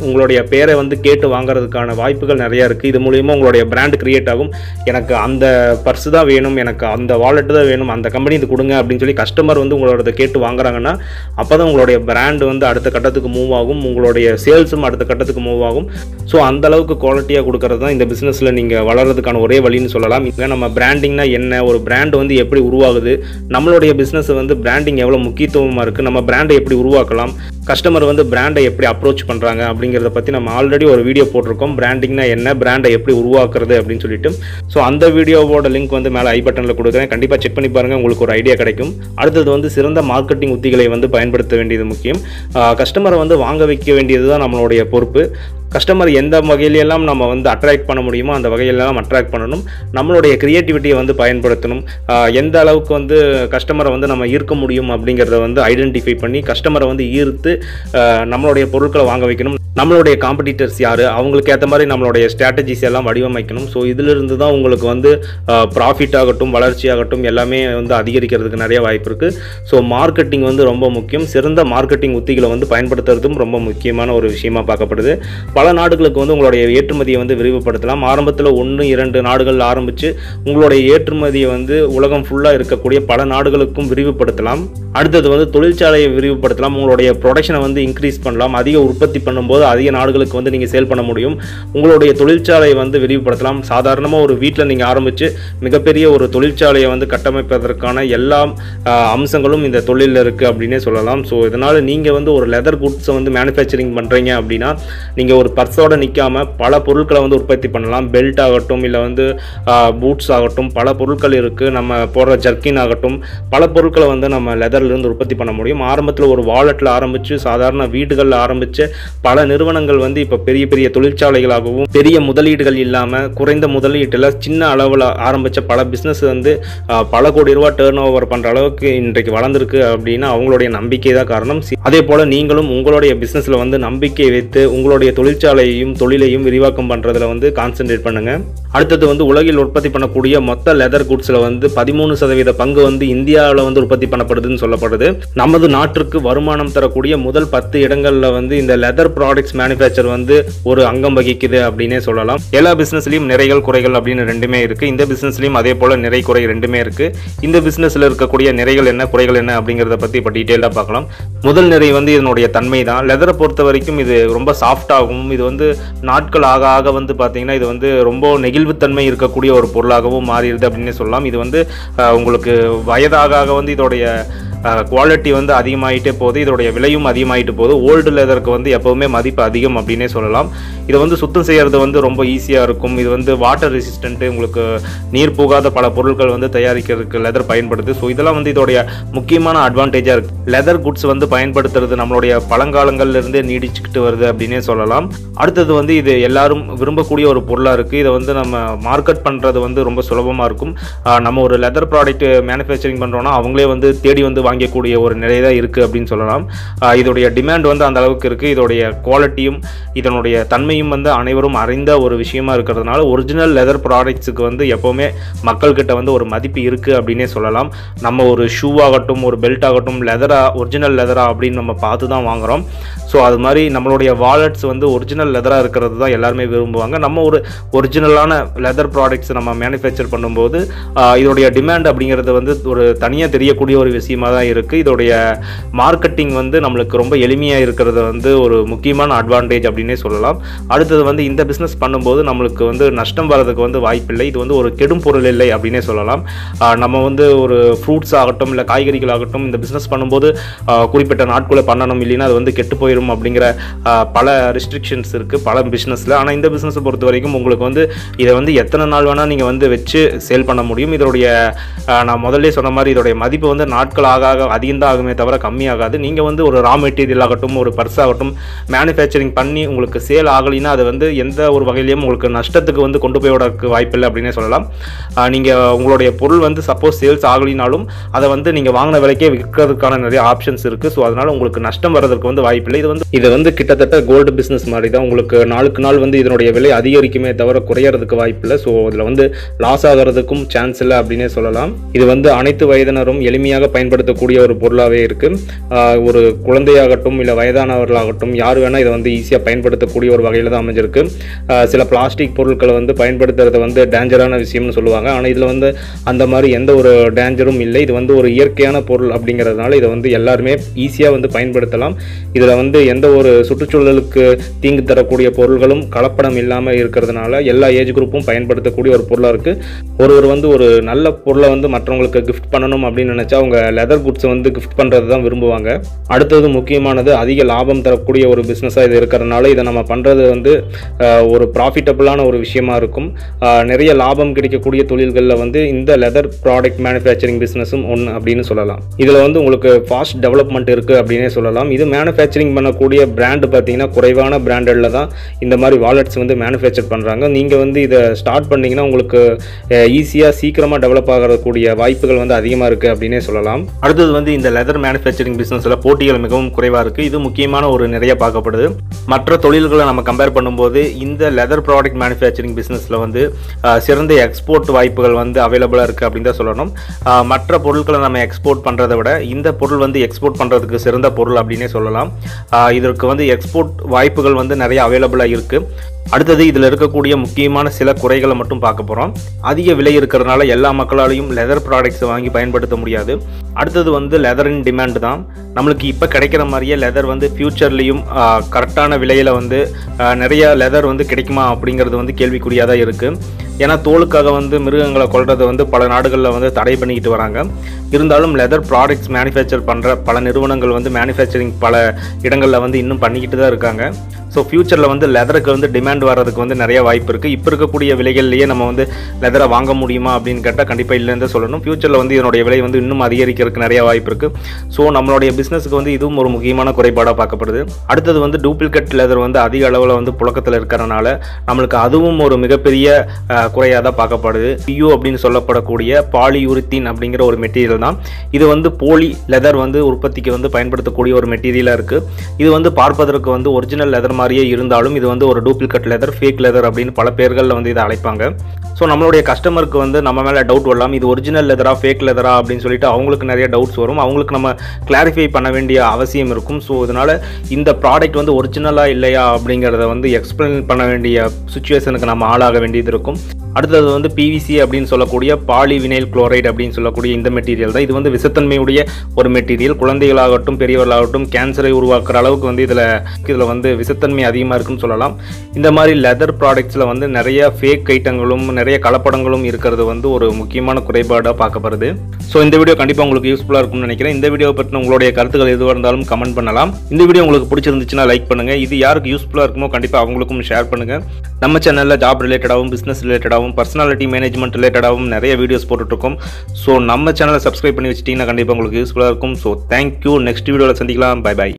உங்களுடைய பேரை வந்து கேட்டு வாங்குறதுக்கான வாய்ப்புகள் நிறையா இருக்குது இது மூலியமாக உங்களுடைய பிராண்ட் கிரியேட் ஆகும் எனக்கு அந்த பர்ஸ் தான் வேணும் எனக்கு அந்த வாலெட் தான் வேணும் அந்த கம்பெனி இது கொடுங்க அப்படின்னு சொல்லி கஸ்டமர் வந்து உங்களோட கேட்டு வாங்குறாங்கன்னா அப்போ தான் உங்களுடைய பிராண்ட் வந்து அடுத்த கட்டத்துக்கு மூவ் ஆகும் உங்களுடைய சேல்ஸும் அடுத்த கட்டத்துக்கு மூவ் ஆகும் ஸோ அந்த அளவுக்கு குவாலிட்டியாக கொடுக்கறது தான் இந்த பிஸ்னஸில் நீங்கள் வளர்கிறதுக்கான ஒரே வழின்னு சொல்லலாம் இப்போ நம்ம பிராண்டிங்னா என்ன ஒரு பிராண்ட் வந்து எப்படி உருவாகுது நம்மளுடைய பிஸ்னஸ் வந்து பிராண்டிங் எவ்வளோ முக்கியத்துவமாக இருக்குது நம்ம பிராண்டை எப்படி உருவாக்கலாம் கஸ்டமர் வந்து பிராண்டை எப்படி அப்ரோச் பண்ணுறாங்க அப்படிங்கிறத பற்றி நம்ம ஆல்ரெடி ஒரு வீடியோ போட்டிருக்கோம் பிராண்டிங்னா என்ன பிராண்டை எப்படி உருவாக்குறது அப்படின்னு சொல்லிட்டு ஸோ அந்த வீடியோவோட லிங்க் வந்து மேலே ஐ பட்டனில் கொடுக்குறேன் கண்டிப்பாக செக் பண்ணி பாருங்கள் உங்களுக்கு ஒரு ஐடியா கிடைக்கும் அடுத்தது வந்து சிறந்த மார்க்கெட்டிங் உத்திகளை வந்து பயன்படுத்த வேண்டியது முக்கியம் கஸ்டமரை வந்து வாங்க வைக்க வேண்டியது தான் நம்மளுடைய பொறுப்பு கஸ்டமர் எந்த வகையிலெல்லாம் நம்ம வந்து அட்ராக்ட் பண்ண முடியுமோ அந்த வகையிலெல்லாம் அட்ராக்ட் பண்ணணும் நம்மளுடைய க்ரியேட்டிவிட்டியை வந்து பயன்படுத்தணும் ஆஹ் எந்த அளவுக்கு வந்து கஸ்டமரை வந்து நம்ம ஈர்க்க முடியும் அப்படிங்கிறத வந்து ஐடென்டிஃபை பண்ணி கஸ்டமரை வந்து ஈர்த்து ஆஹ் நம்மளுடைய பொருட்களை வாங்க வைக்கணும் நம்மளுடைய காம்படிட்டர்ஸ் யார் அவங்களுக்கு ஏற்ற மாதிரி நம்மளுடைய ஸ்ட்ராட்டஜிஸ் எல்லாம் வடிவமைக்கணும் ஸோ இதிலிருந்து தான் உங்களுக்கு வந்து ப்ராஃபிட் ஆகட்டும் வளர்ச்சி ஆகட்டும் எல்லாமே வந்து அதிகரிக்கிறதுக்கு நிறைய வாய்ப்பு இருக்குது ஸோ மார்க்கெட்டிங் வந்து ரொம்ப முக்கியம் சிறந்த மார்க்கெட்டிங் உத்திகளை வந்து பயன்படுத்துறதும் ரொம்ப முக்கியமான ஒரு விஷயமா பார்க்கப்படுது பல நாடுகளுக்கு வந்து உங்களுடைய ஏற்றுமதியை வந்து விரிவுபடுத்தலாம் ஆரம்பத்தில் ஒன்று இரண்டு நாடுகள் ஆரம்பித்து உங்களுடைய ஏற்றுமதியை வந்து உலகம் ஃபுல்லாக இருக்கக்கூடிய பல நாடுகளுக்கும் விரிவுபடுத்தலாம் அடுத்தது வந்து தொழிற்சாலையை விரிவுபடுத்தலாம் உங்களுடைய ப்ரொடக்ஷனை வந்து இன்க்ரீஸ் பண்ணலாம் அதிக உற்பத்தி பண்ணும்போது அதிக நாடுகளுக்கு வந்து நீங்கள் சேல் பண்ண முடியும் உங்களுடைய தொழிற்சாலையை வந்து விரிவுபடுத்தலாம் சாதாரணமாக ஒரு வீட்டில் நீங்கள் ஆரம்பித்து மிகப்பெரிய ஒரு தொழிற்சாலையை வந்து கட்டமைப்பதற்கான எல்லா ஆஹ், அம்சங்களும் இந்த தொழிலில் இருக்குது அப்படின்னே சொல்லலாம் ஸோ இதனால் நீங்கள் வந்து ஒரு லெதர் குட்ஸை வந்து மேனுஃபேக்சரிங் பண்ணுறீங்க அப்படின்னா நீங்கள் ஒரு பர்ஸோட நிற்காம பல பொருட்களை வந்து உற்பத்தி பண்ணலாம் பெல்ட் ஆகட்டும் இல்லை வந்து பூட்ஸ் ஆகட்டும் பல பொருட்கள் இருக்குது நம்ம போடுற ஜர்க்கின் ஆகட்டும் பல பொருட்களை வந்து நம்ம லெதர்லேருந்து உற்பத்தி பண்ண முடியும் ஆரம்பத்தில் ஒரு வாலெட்டில் ஆரம்பித்து சாதாரண வீடுகளில் ஆரம்பித்து பல நிறுவனங்கள் வந்து இப்போ பெரிய பெரிய தொழிற்சாலைகளாகவும் பெரிய முதலீடுகள் இல்லாமல் குறைந்த முதலீட்டில் சின்ன அளவில் ஆரம்பித்த பல பிஸ்னஸ் வந்து ஆஹ், பல கோடி ரூபா டேர்ன் ஓவர் பண்ணுற அளவுக்கு இன்றைக்கு வளர்ந்துருக்கு அப்படின்னா அவங்களுடைய நம்பிக்கை தான் காரணம் சி- அதே போல் நீங்களும் உங்களுடைய பிஸ்னஸில் வந்து நம்பிக்கை வைத்து உங்களுடைய தொழிற்சாலையையும் தொழிலையும் விரிவாக்கம் பண்ணுறதுல வந்து கான்சென்ட்ரேட் பண்ணுங்க அடுத்தது வந்து உலகில் உற்பத்தி பண்ணக்கூடிய மொத்த லெதர் குட்ஸில் வந்து பதிமூணு சதவீத பங்கு வந்து இந்தியாவில் வந்து உற்பத்தி பண்ணப்படுதுன்னு சொல்லப்படுது நமது நாட்டிற்கு வருமானம் தரக்கூடிய முதல் பத்து இடங்களில் வந்து இந்த லெதர் ப்ராடக்ட்ஸ் மேனுஃபேக்சர் வந்து ஒரு அங்கம் வகிக்குது அப்படின்னே சொல்லலாம் எல்லா பிஸ்னஸ்லையும் நிறைகள் குறைகள் அப்படின்னு ரெண்டுமே இருக்கு இந்த பிஸ்னஸ்லையும் அதே போல நிறை குறை ரெண்டுமே இருக்கு இந்த பிஸ்னஸ்ல இருக்கக்கூடிய நிறைகள் என்ன குறைகள் என்ன அப்படிங்கிறத பத்தி இப்போ டீட்டெயிலாக பார்க்கலாம் முதல் நிறை வந்து இதனுடைய தன்மை தான் லெதரை பொறுத்த வரைக்கும் இது ரொம்ப சாஃப்டாகவும் இது வந்து நாட்கள் ஆக ஆக வந்து பார்த்தீங்கன்னா இது வந்து ரொம்ப நெகிழ்வுத்தன்மை இருக்கக்கூடிய ஒரு பொருளாகவும் மாறிடுது அப்படின்னு சொல்லலாம் இது வந்து அஹ், உங்களுக்கு வயதாக ஆக வந்து இதோடைய குவாலிட்டி வந்து அதிகமாயிட்டே போகுது இதோடைய விலையும் அதிகமாயிட்டு போகுது ஓல்டு லெதருக்கு வந்து எப்போவுமே மதிப்பு அதிகம் அப்படின்னே சொல்லலாம் இதை வந்து சுத்தம் செய்யறது வந்து ரொம்ப ஈஸியாக இருக்கும் இது வந்து வாட்டர் ரெசிஸ்டன்ட்டு உங்களுக்கு நீர் போகாத பல பொருட்கள் வந்து தயாரிக்கிறதுக்கு லெதர் பயன்படுது ஸோ இதெல்லாம் வந்து இதோடைய முக்கியமான அட்வான்டேஜாக இருக்குது லெதர் குட்ஸ் வந்து பயன்படுத்துறது நம்மளுடைய பழங்காலங்கள்ல இருந்தே நீடிச்சுக்கிட்டு வருது அப்படின்னே சொல்லலாம் அடுத்தது வந்து இது எல்லாரும் விரும்பக்கூடிய ஒரு பொருளாக இருக்குது இதை வந்து நம்ம மார்க்கெட் பண்ணுறது வந்து ரொம்ப சுலபமாக இருக்கும் ஆஹ் நம்ம ஒரு லெதர் ப்ராடக்ட் மேனுஃபேக்சரிங் பண்ணுறோன்னா அவங்களே வந்து தேடி வந்து வாங்கக்கூடிய ஒரு நிலை தான் இருக்குது அப்படின்னு சொல்லலாம் ஆஹ் இதோடைய டிமாண்ட் வந்து அந்த அளவுக்கு இருக்குது இதோடைய குவாலிட்டியும் இதனுடைய தன்மையும் வந்து அனைவரும் அறிந்த ஒரு விஷயமா இருக்கிறதுனால ஒரிஜினல் லெதர் ப்ராடக்ட்ஸுக்கு வந்து எப்போவுமே மக்கள்கிட்ட வந்து ஒரு மதிப்பு இருக்குது அப்படின்னே சொல்லலாம் நம்ம ஒரு ஷூ ஆகட்டும் ஒரு பெல்ட் ஆகட்டும் லெதரா ஒரிஜினல் லெதரா அப்படின்னு நம்ம பார்த்து தான் வாங்குறோம் ஸோ அது மாதிரி நம்மளுடைய வாலெட்ஸ் வந்து ஒரிஜினல் லெதராக இருக்கிறது தான் எல்லாருமே விரும்புவாங்க நம்ம ஒரு ஒரிஜினலான லெதர் ப்ராடக்ட்ஸ் நம்ம மேனுஃபேக்சர் பண்ணும்போது ஆஹ், இதோடைய டிமாண்ட் அப்படிங்கிறது வந்து ஒரு தனியாக தெரியக்கூடிய ஒரு விஷயமா தான் இருக்குது இதோடைய மார்க்கெட்டிங் வந்து நம்மளுக்கு ரொம்ப எளிமையாக இருக்கிறது வந்து ஒரு முக்கியமான அட்வான்டேஜ் அப்படின்னே சொல்லலாம் அடுத்தது வந்து இந்த பிஸ்னஸ் பண்ணும்போது நம்மளுக்கு வந்து நஷ்டம் வர்றதுக்கு வந்து வாய்ப்பில்லை இது வந்து ஒரு கெடும் பொருள் இல்லை அப்படின்னே சொல்லலாம் ஆஹ், நம்ம வந்து ஒரு ஃப்ரூட்ஸ் ஆகட்டும் இல்லை காய்கறிகள் ஆகட்டும் இந்த பிஸ்னஸ் பண்ணும்போது ஆஹ், குறிப்பிட்ட நாட்குள்ளே பண்ணணும் இல்லைன்னா அது வந்து கெட்டு போயிடும் அப்படிங்கிற ஆஹ், பல ரெஸ்ட்ரிக்ஷன்ஸ் இருக்குது பல பிஸ்னஸில் ஆனால் இந்த பிஸ்னஸை பொறுத்த வரைக்கும் உங்களுக்கு வந்து இதை வந்து எத்தனை நாள் வேணால் நீங்கள் வந்து வச்சு சேல் பண்ண முடியும் இதோடைய ஆஹ், நான் முதல்ல சொன்ன மாதிரி இதோடைய மதிப்பு வந்து நாட்கள் ஆக ஆக அதிகம் தான் ஆகுமே தவிர கம்மியாகாது நீங்கள் வந்து ஒரு ரா மெட்டீரியல் ஆகட்டும் ஒரு பர்ஸ் ஆகட்டும் மேனுஃபேக்சரிங் பண்ணி உங்களுக்கு சேல் ஆகலைன்னா அது வந்து எந்த ஒரு வகையிலையும் உங்களுக்கு நஷ்டத்துக்கு வந்து கொண்டு போய் விடறதுக்கு வாய்ப்பில்லை அப்படின்னே சொல்லலாம் நீங்கள் உங்களுடைய பொருள் வந்து சப்போஸ் சேல்ஸ் ஆகலினாலும் அதை வந்து நீங்கள் வாங்கின விலைக்கே விற்கிறதுக்கான நிறைய ஆப்ஷன்ஸ் இருக்குது ஸோ அதனால் உங்களுக்கு நஷ்டம் வர்றதுக்கு வந்து வாய்ப்பில்லை இது வந்து இது வந்து கிட்டத்தட்ட கோல்டு பிஸ்னஸ் மாதிரி தான் உங்களுக்கு நாளுக்கு நாள் வந்து இதனுடைய விலை அதிகரிக்குமே தவிர குறையறதுக்கு வாய்ப்பில்லை ஸோ இதில் வந்து லாஸ் ஆகிறதுக்கும் சான்ஸ் இல்லை அப்படின்னே சொல்லலாம் இது வந்து அனைத்து வயதினரும் எளிமையாக பயன்படுத்தக்கூடிய பயன்படுத்தக்கூடிய ஒரு பொருளாகவே இருக்குது ஒரு குழந்தையாகட்டும் இல்லை வயதானவர்களாகட்டும் யார் வேணால் இதை வந்து ஈஸியாக பயன்படுத்தக்கூடிய ஒரு வகையில் தான் அமைஞ்சிருக்கு ஆஹ் சில பிளாஸ்டிக் பொருட்களை வந்து பயன்படுத்துறது வந்து டேஞ்சரான விஷயம்னு சொல்லுவாங்க ஆனால் இதில் வந்து அந்த மாதிரி எந்த ஒரு டேஞ்சரும் இல்லை இது வந்து ஒரு இயற்கையான பொருள் அப்படிங்கிறதுனால இதை வந்து எல்லாருமே ஈஸியாக வந்து பயன்படுத்தலாம் இதில் வந்து எந்த ஒரு சுற்றுச்சூழலுக்கு தீங்கு தரக்கூடிய பொருள்களும் கலப்படம் இல்லாமல் இருக்கிறதுனால எல்லா ஏஜ் குரூப்பும் பயன்படுத்தக்கூடிய ஒரு பொருளாக இருக்குது ஒருவர் வந்து ஒரு நல்ல பொருளை வந்து மற்றவங்களுக்கு கிஃப்ட் பண்ணணும் அப்படின்னு நினச்சா அவங்க லெதர் குட்ஸை வந்து கிஃப்ட் பண்ணுறது தான் விரும்புவாங்க அடுத்தது முக்கியமானது அதிக லாபம் தரக்கூடிய ஒரு பிஸ்னஸாக இது இருக்கிறதுனால இதை நம்ம பண்ணுறது வந்து ஆஹ், ஒரு ப்ராஃபிட்டபுளான ஒரு விஷயமா இருக்கும் ஆஹ், நிறைய லாபம் கிடைக்கக்கூடிய தொழில்களில் வந்து இந்த லெதர் ப்ராடக்ட் மேனுஃபேக்சரிங் பிஸ்னஸும் ஒன்று அப்படின்னு சொல்லலாம் இதில் வந்து உங்களுக்கு ஃபாஸ்ட் டெவலப்மெண்ட் இருக்குது அப்படின்னே சொல்லலாம் இது மேனுஃபேக்சரிங் பண்ணக்கூடிய பிராண்டு பார்த்தீங்கன்னா குறைவான பிராண்டடில் தான் இந்த மாதிரி வாலெட்ஸ் வந்து மேனுஃபேக்சர் பண்ணுறாங்க நீங்கள் வந்து இதை ஸ்டார்ட் பண்ணீங்கன்னா உங்களுக்கு ஈஸியாக சீக்கிரமாக டெவலப் ஆகக்கூடிய வாய்ப்புகள் வந்து அதிகமாக இருக்குது அப்படின்னே சொல்லலாம் அடுத்தது வந்து இந்த லெதர் மேனுஃபேக்சரிங் பிஸ்னஸில் போட்டிகள் மிகவும் குறைவாக இருக்குது இது முக்கியமான ஒரு நிறைய பார்க்கப்படுது மற்ற தொழில்களை நம்ம கம்பேர் பண்ணும்போது இந்த லெதர் ப்ராடக்ட் மேனுஃபேக்சரிங் பிஸ்னஸில் வந்து ஆஹ், சிறந்த எக்ஸ்போர்ட் வாய்ப்புகள் வந்து அவைலபிளாக இருக்குது அப்படின்னு தான் சொல்லணும் ஆஹ், மற்ற பொருட்களை நம்ம எக்ஸ்போர்ட் பண்ணுறதை விட இந்த பொருள் வந்து எக்ஸ்போர்ட் பண்ணுறதுக்கு சிறந்த பொருள் அப்படின்னே சொல்லலாம் ஆஹ், இதற்கு வந்து எக்ஸ்போர்ட் வாய்ப்புகள் வந்து நிறைய அவைலபிளாக இருக்குது அடுத்தது இதில் இருக்கக்கூடிய முக்கியமான சில குறைகளை மட்டும் பார்க்க போகிறோம் அதிக விலை இருக்கிறதுனால எல்லா மக்களாலையும் லெதர் ப்ராடக்ட்ஸை வாங்கி பயன்படுத்த முடியாது அடுத்தது வந்து லெதரின் டிமாண்ட் தான் நம்மளுக்கு இப்போ கிடைக்கிற மாதிரியே லெதர் வந்து ஃப்யூச்சர்லேயும் கரெக்டான விலையில் வந்து ஆஹ், நிறைய லெதர் வந்து கிடைக்குமா அப்படிங்கிறது வந்து கேள்விக்குறியாக தான் இருக்குது ஏன்னா தோலுக்காக வந்து மிருகங்களை கொல்றதை வந்து பல நாடுகளில் வந்து தடை பண்ணிக்கிட்டு வராங்க இருந்தாலும் லெதர் ப்ராடக்ட்ஸ் மேனுஃபேக்சர் பண்ணுற பல நிறுவனங்கள் வந்து மேனுஃபேக்சரிங் பல இடங்களில் வந்து இன்னும் பண்ணிக்கிட்டு தான் இருக்காங்க ஸோ ஃப்யூச்சரில் வந்து லெதருக்கு வந்து டிமாண்ட் வர்றதுக்கு வந்து நிறைய வாய்ப்பு இருக்குது இப்போ இருக்கக்கூடிய விலைகள்லேயே நம்ம வந்து லெதரை வாங்க முடியுமா அப்படின்னு கேட்டால் கண்டிப்பாக இல்லைன்னு தான் சொல்லணும் ஃப்யூச்சரில் வந்து இதனுடைய விலை வந்து இன்னும் அதிகரிக்கிறதுக்கு நிறைய வாய்ப்பு இருக்குது ஸோ நம்மளுடைய பிஸ்னஸுக்கு வந்து இதுவும் ஒரு முக்கியமான குறைபாடாக பார்க்கப்படுது அடுத்தது வந்து டூப்ளிகேட் லெதர் வந்து அதிக அளவில் வந்து புழக்கத்தில் இருக்கிறனால நம்மளுக்கு அதுவும் ஒரு மிகப்பெரிய குறையாக தான் பார்க்கப்படுது பியூ அப்படின்னு சொல்லப்படக்கூடிய பாலியூரித்தீன் அப்படிங்கிற ஒரு மெட்டீரியல் தான் இது வந்து போலி லெதர் வந்து உற்பத்திக்கு வந்து பயன்படுத்தக்கூடிய ஒரு மெட்டீரியலாக இருக்குது இது வந்து பார்ப்பதற்கு வந்து ஒரிஜினல் லெதர் மாதிரியே இருந்தாலும் இது வந்து ஒரு டூப்ளிகேட் லெதர் ஃபேக் லெதர் அப்படின்னு பல பேர்களில் வந்து இதை அழைப்பாங்க ஸோ நம்மளுடைய கஸ்டமருக்கு வந்து நம்ம மேலே டவுட் வரலாம் இது ஒரிஜினல் லெதரா ஃபேக் லெதரா அப்படின்னு சொல்லிட்டு அவங்களுக்கு நிறைய டவுட்ஸ் வரும் அவங்களுக்கு நம்ம கிளாரிஃபை பண்ண வேண்டிய அவசியம் இருக்கும் ஸோ இதனால் இந்த ப்ராடக்ட் வந்து ஒரிஜினலாக இல்லையா அப்படிங்கிறத வந்து எக்ஸ்பிளைன் பண்ண வேண்டிய சுச்சுவேஷனுக்கு நம்ம ஆளாக வேண்டியது இருக்கும் அடுத்தது வந்து பிவிசி அப்படின்னு சொல்லக்கூடிய பாலிவினைல் குளோரைடு அப்படின்னு சொல்லக்கூடிய இந்த மெட்டீரியல் தான் இது வந்து விஷத்தன்மையுடைய ஒரு மெட்டீரியல் குழந்தைகளாகட்டும் பெரியவர்களாகட்டும் கேன்சரை உருவாக்குற அளவுக்கு வந்து இதில் இதில் வந்து விஷத்தன்மை அதிகமாக இருக்குன்னு சொல்லலாம் இந்த மாதிரி லெதர் ப்ராடக்ட்ஸில் வந்து நிறைய ஃபேக் ஐட்டங்களும் நிறைய கலப்படங்களும் இருக்கிறது வந்து ஒரு முக்கியமான குறைபாடாக பார்க்கப்படுது ஸோ இந்த வீடியோ கண்டிப்பாக உங்களுக்கு யூஸ்ஃபுல்லாக இருக்கும்னு நினைக்கிறேன் இந்த வீடியோ பற்றின உங்களுடைய கருத்துக்கள் எதுவாக இருந்தாலும் கமெண்ட் பண்ணலாம் இந்த வீடியோ உங்களுக்கு பிடிச்சிருந்துச்சுன்னா லைக் பண்ணுங்கள் இது யாருக்கு யூஸ்ஃபுல்லாக இருக்குமோ கண்டிப்பாக அவங்களுக்கும் ஷேர் பண்ணுங்கள் நம்ம சேனலில் ஜாப் ரிலேட்டடாகவும் பிஸ்னஸ் ரிலேட்டடாகவும் பர்சனாலிட்டி மேனேஜ்மெண்ட் ரிலேட்டடாகவும் நிறைய வீடியோஸ் போட்டுட்ருக்கோம் ஸோ நம்ம சேனலை சப்ஸ்கிரைப் பண்ணி வச்சிட்டிங்கன்னா கண்டிப்பாக உங்களுக்கு யூஸ்ஃபுல்லாக இருக்கும் ஸோ தேங்க்யூ நெக்ஸ்ட் வீடியோவில் சந்திக்கலாம் பை பை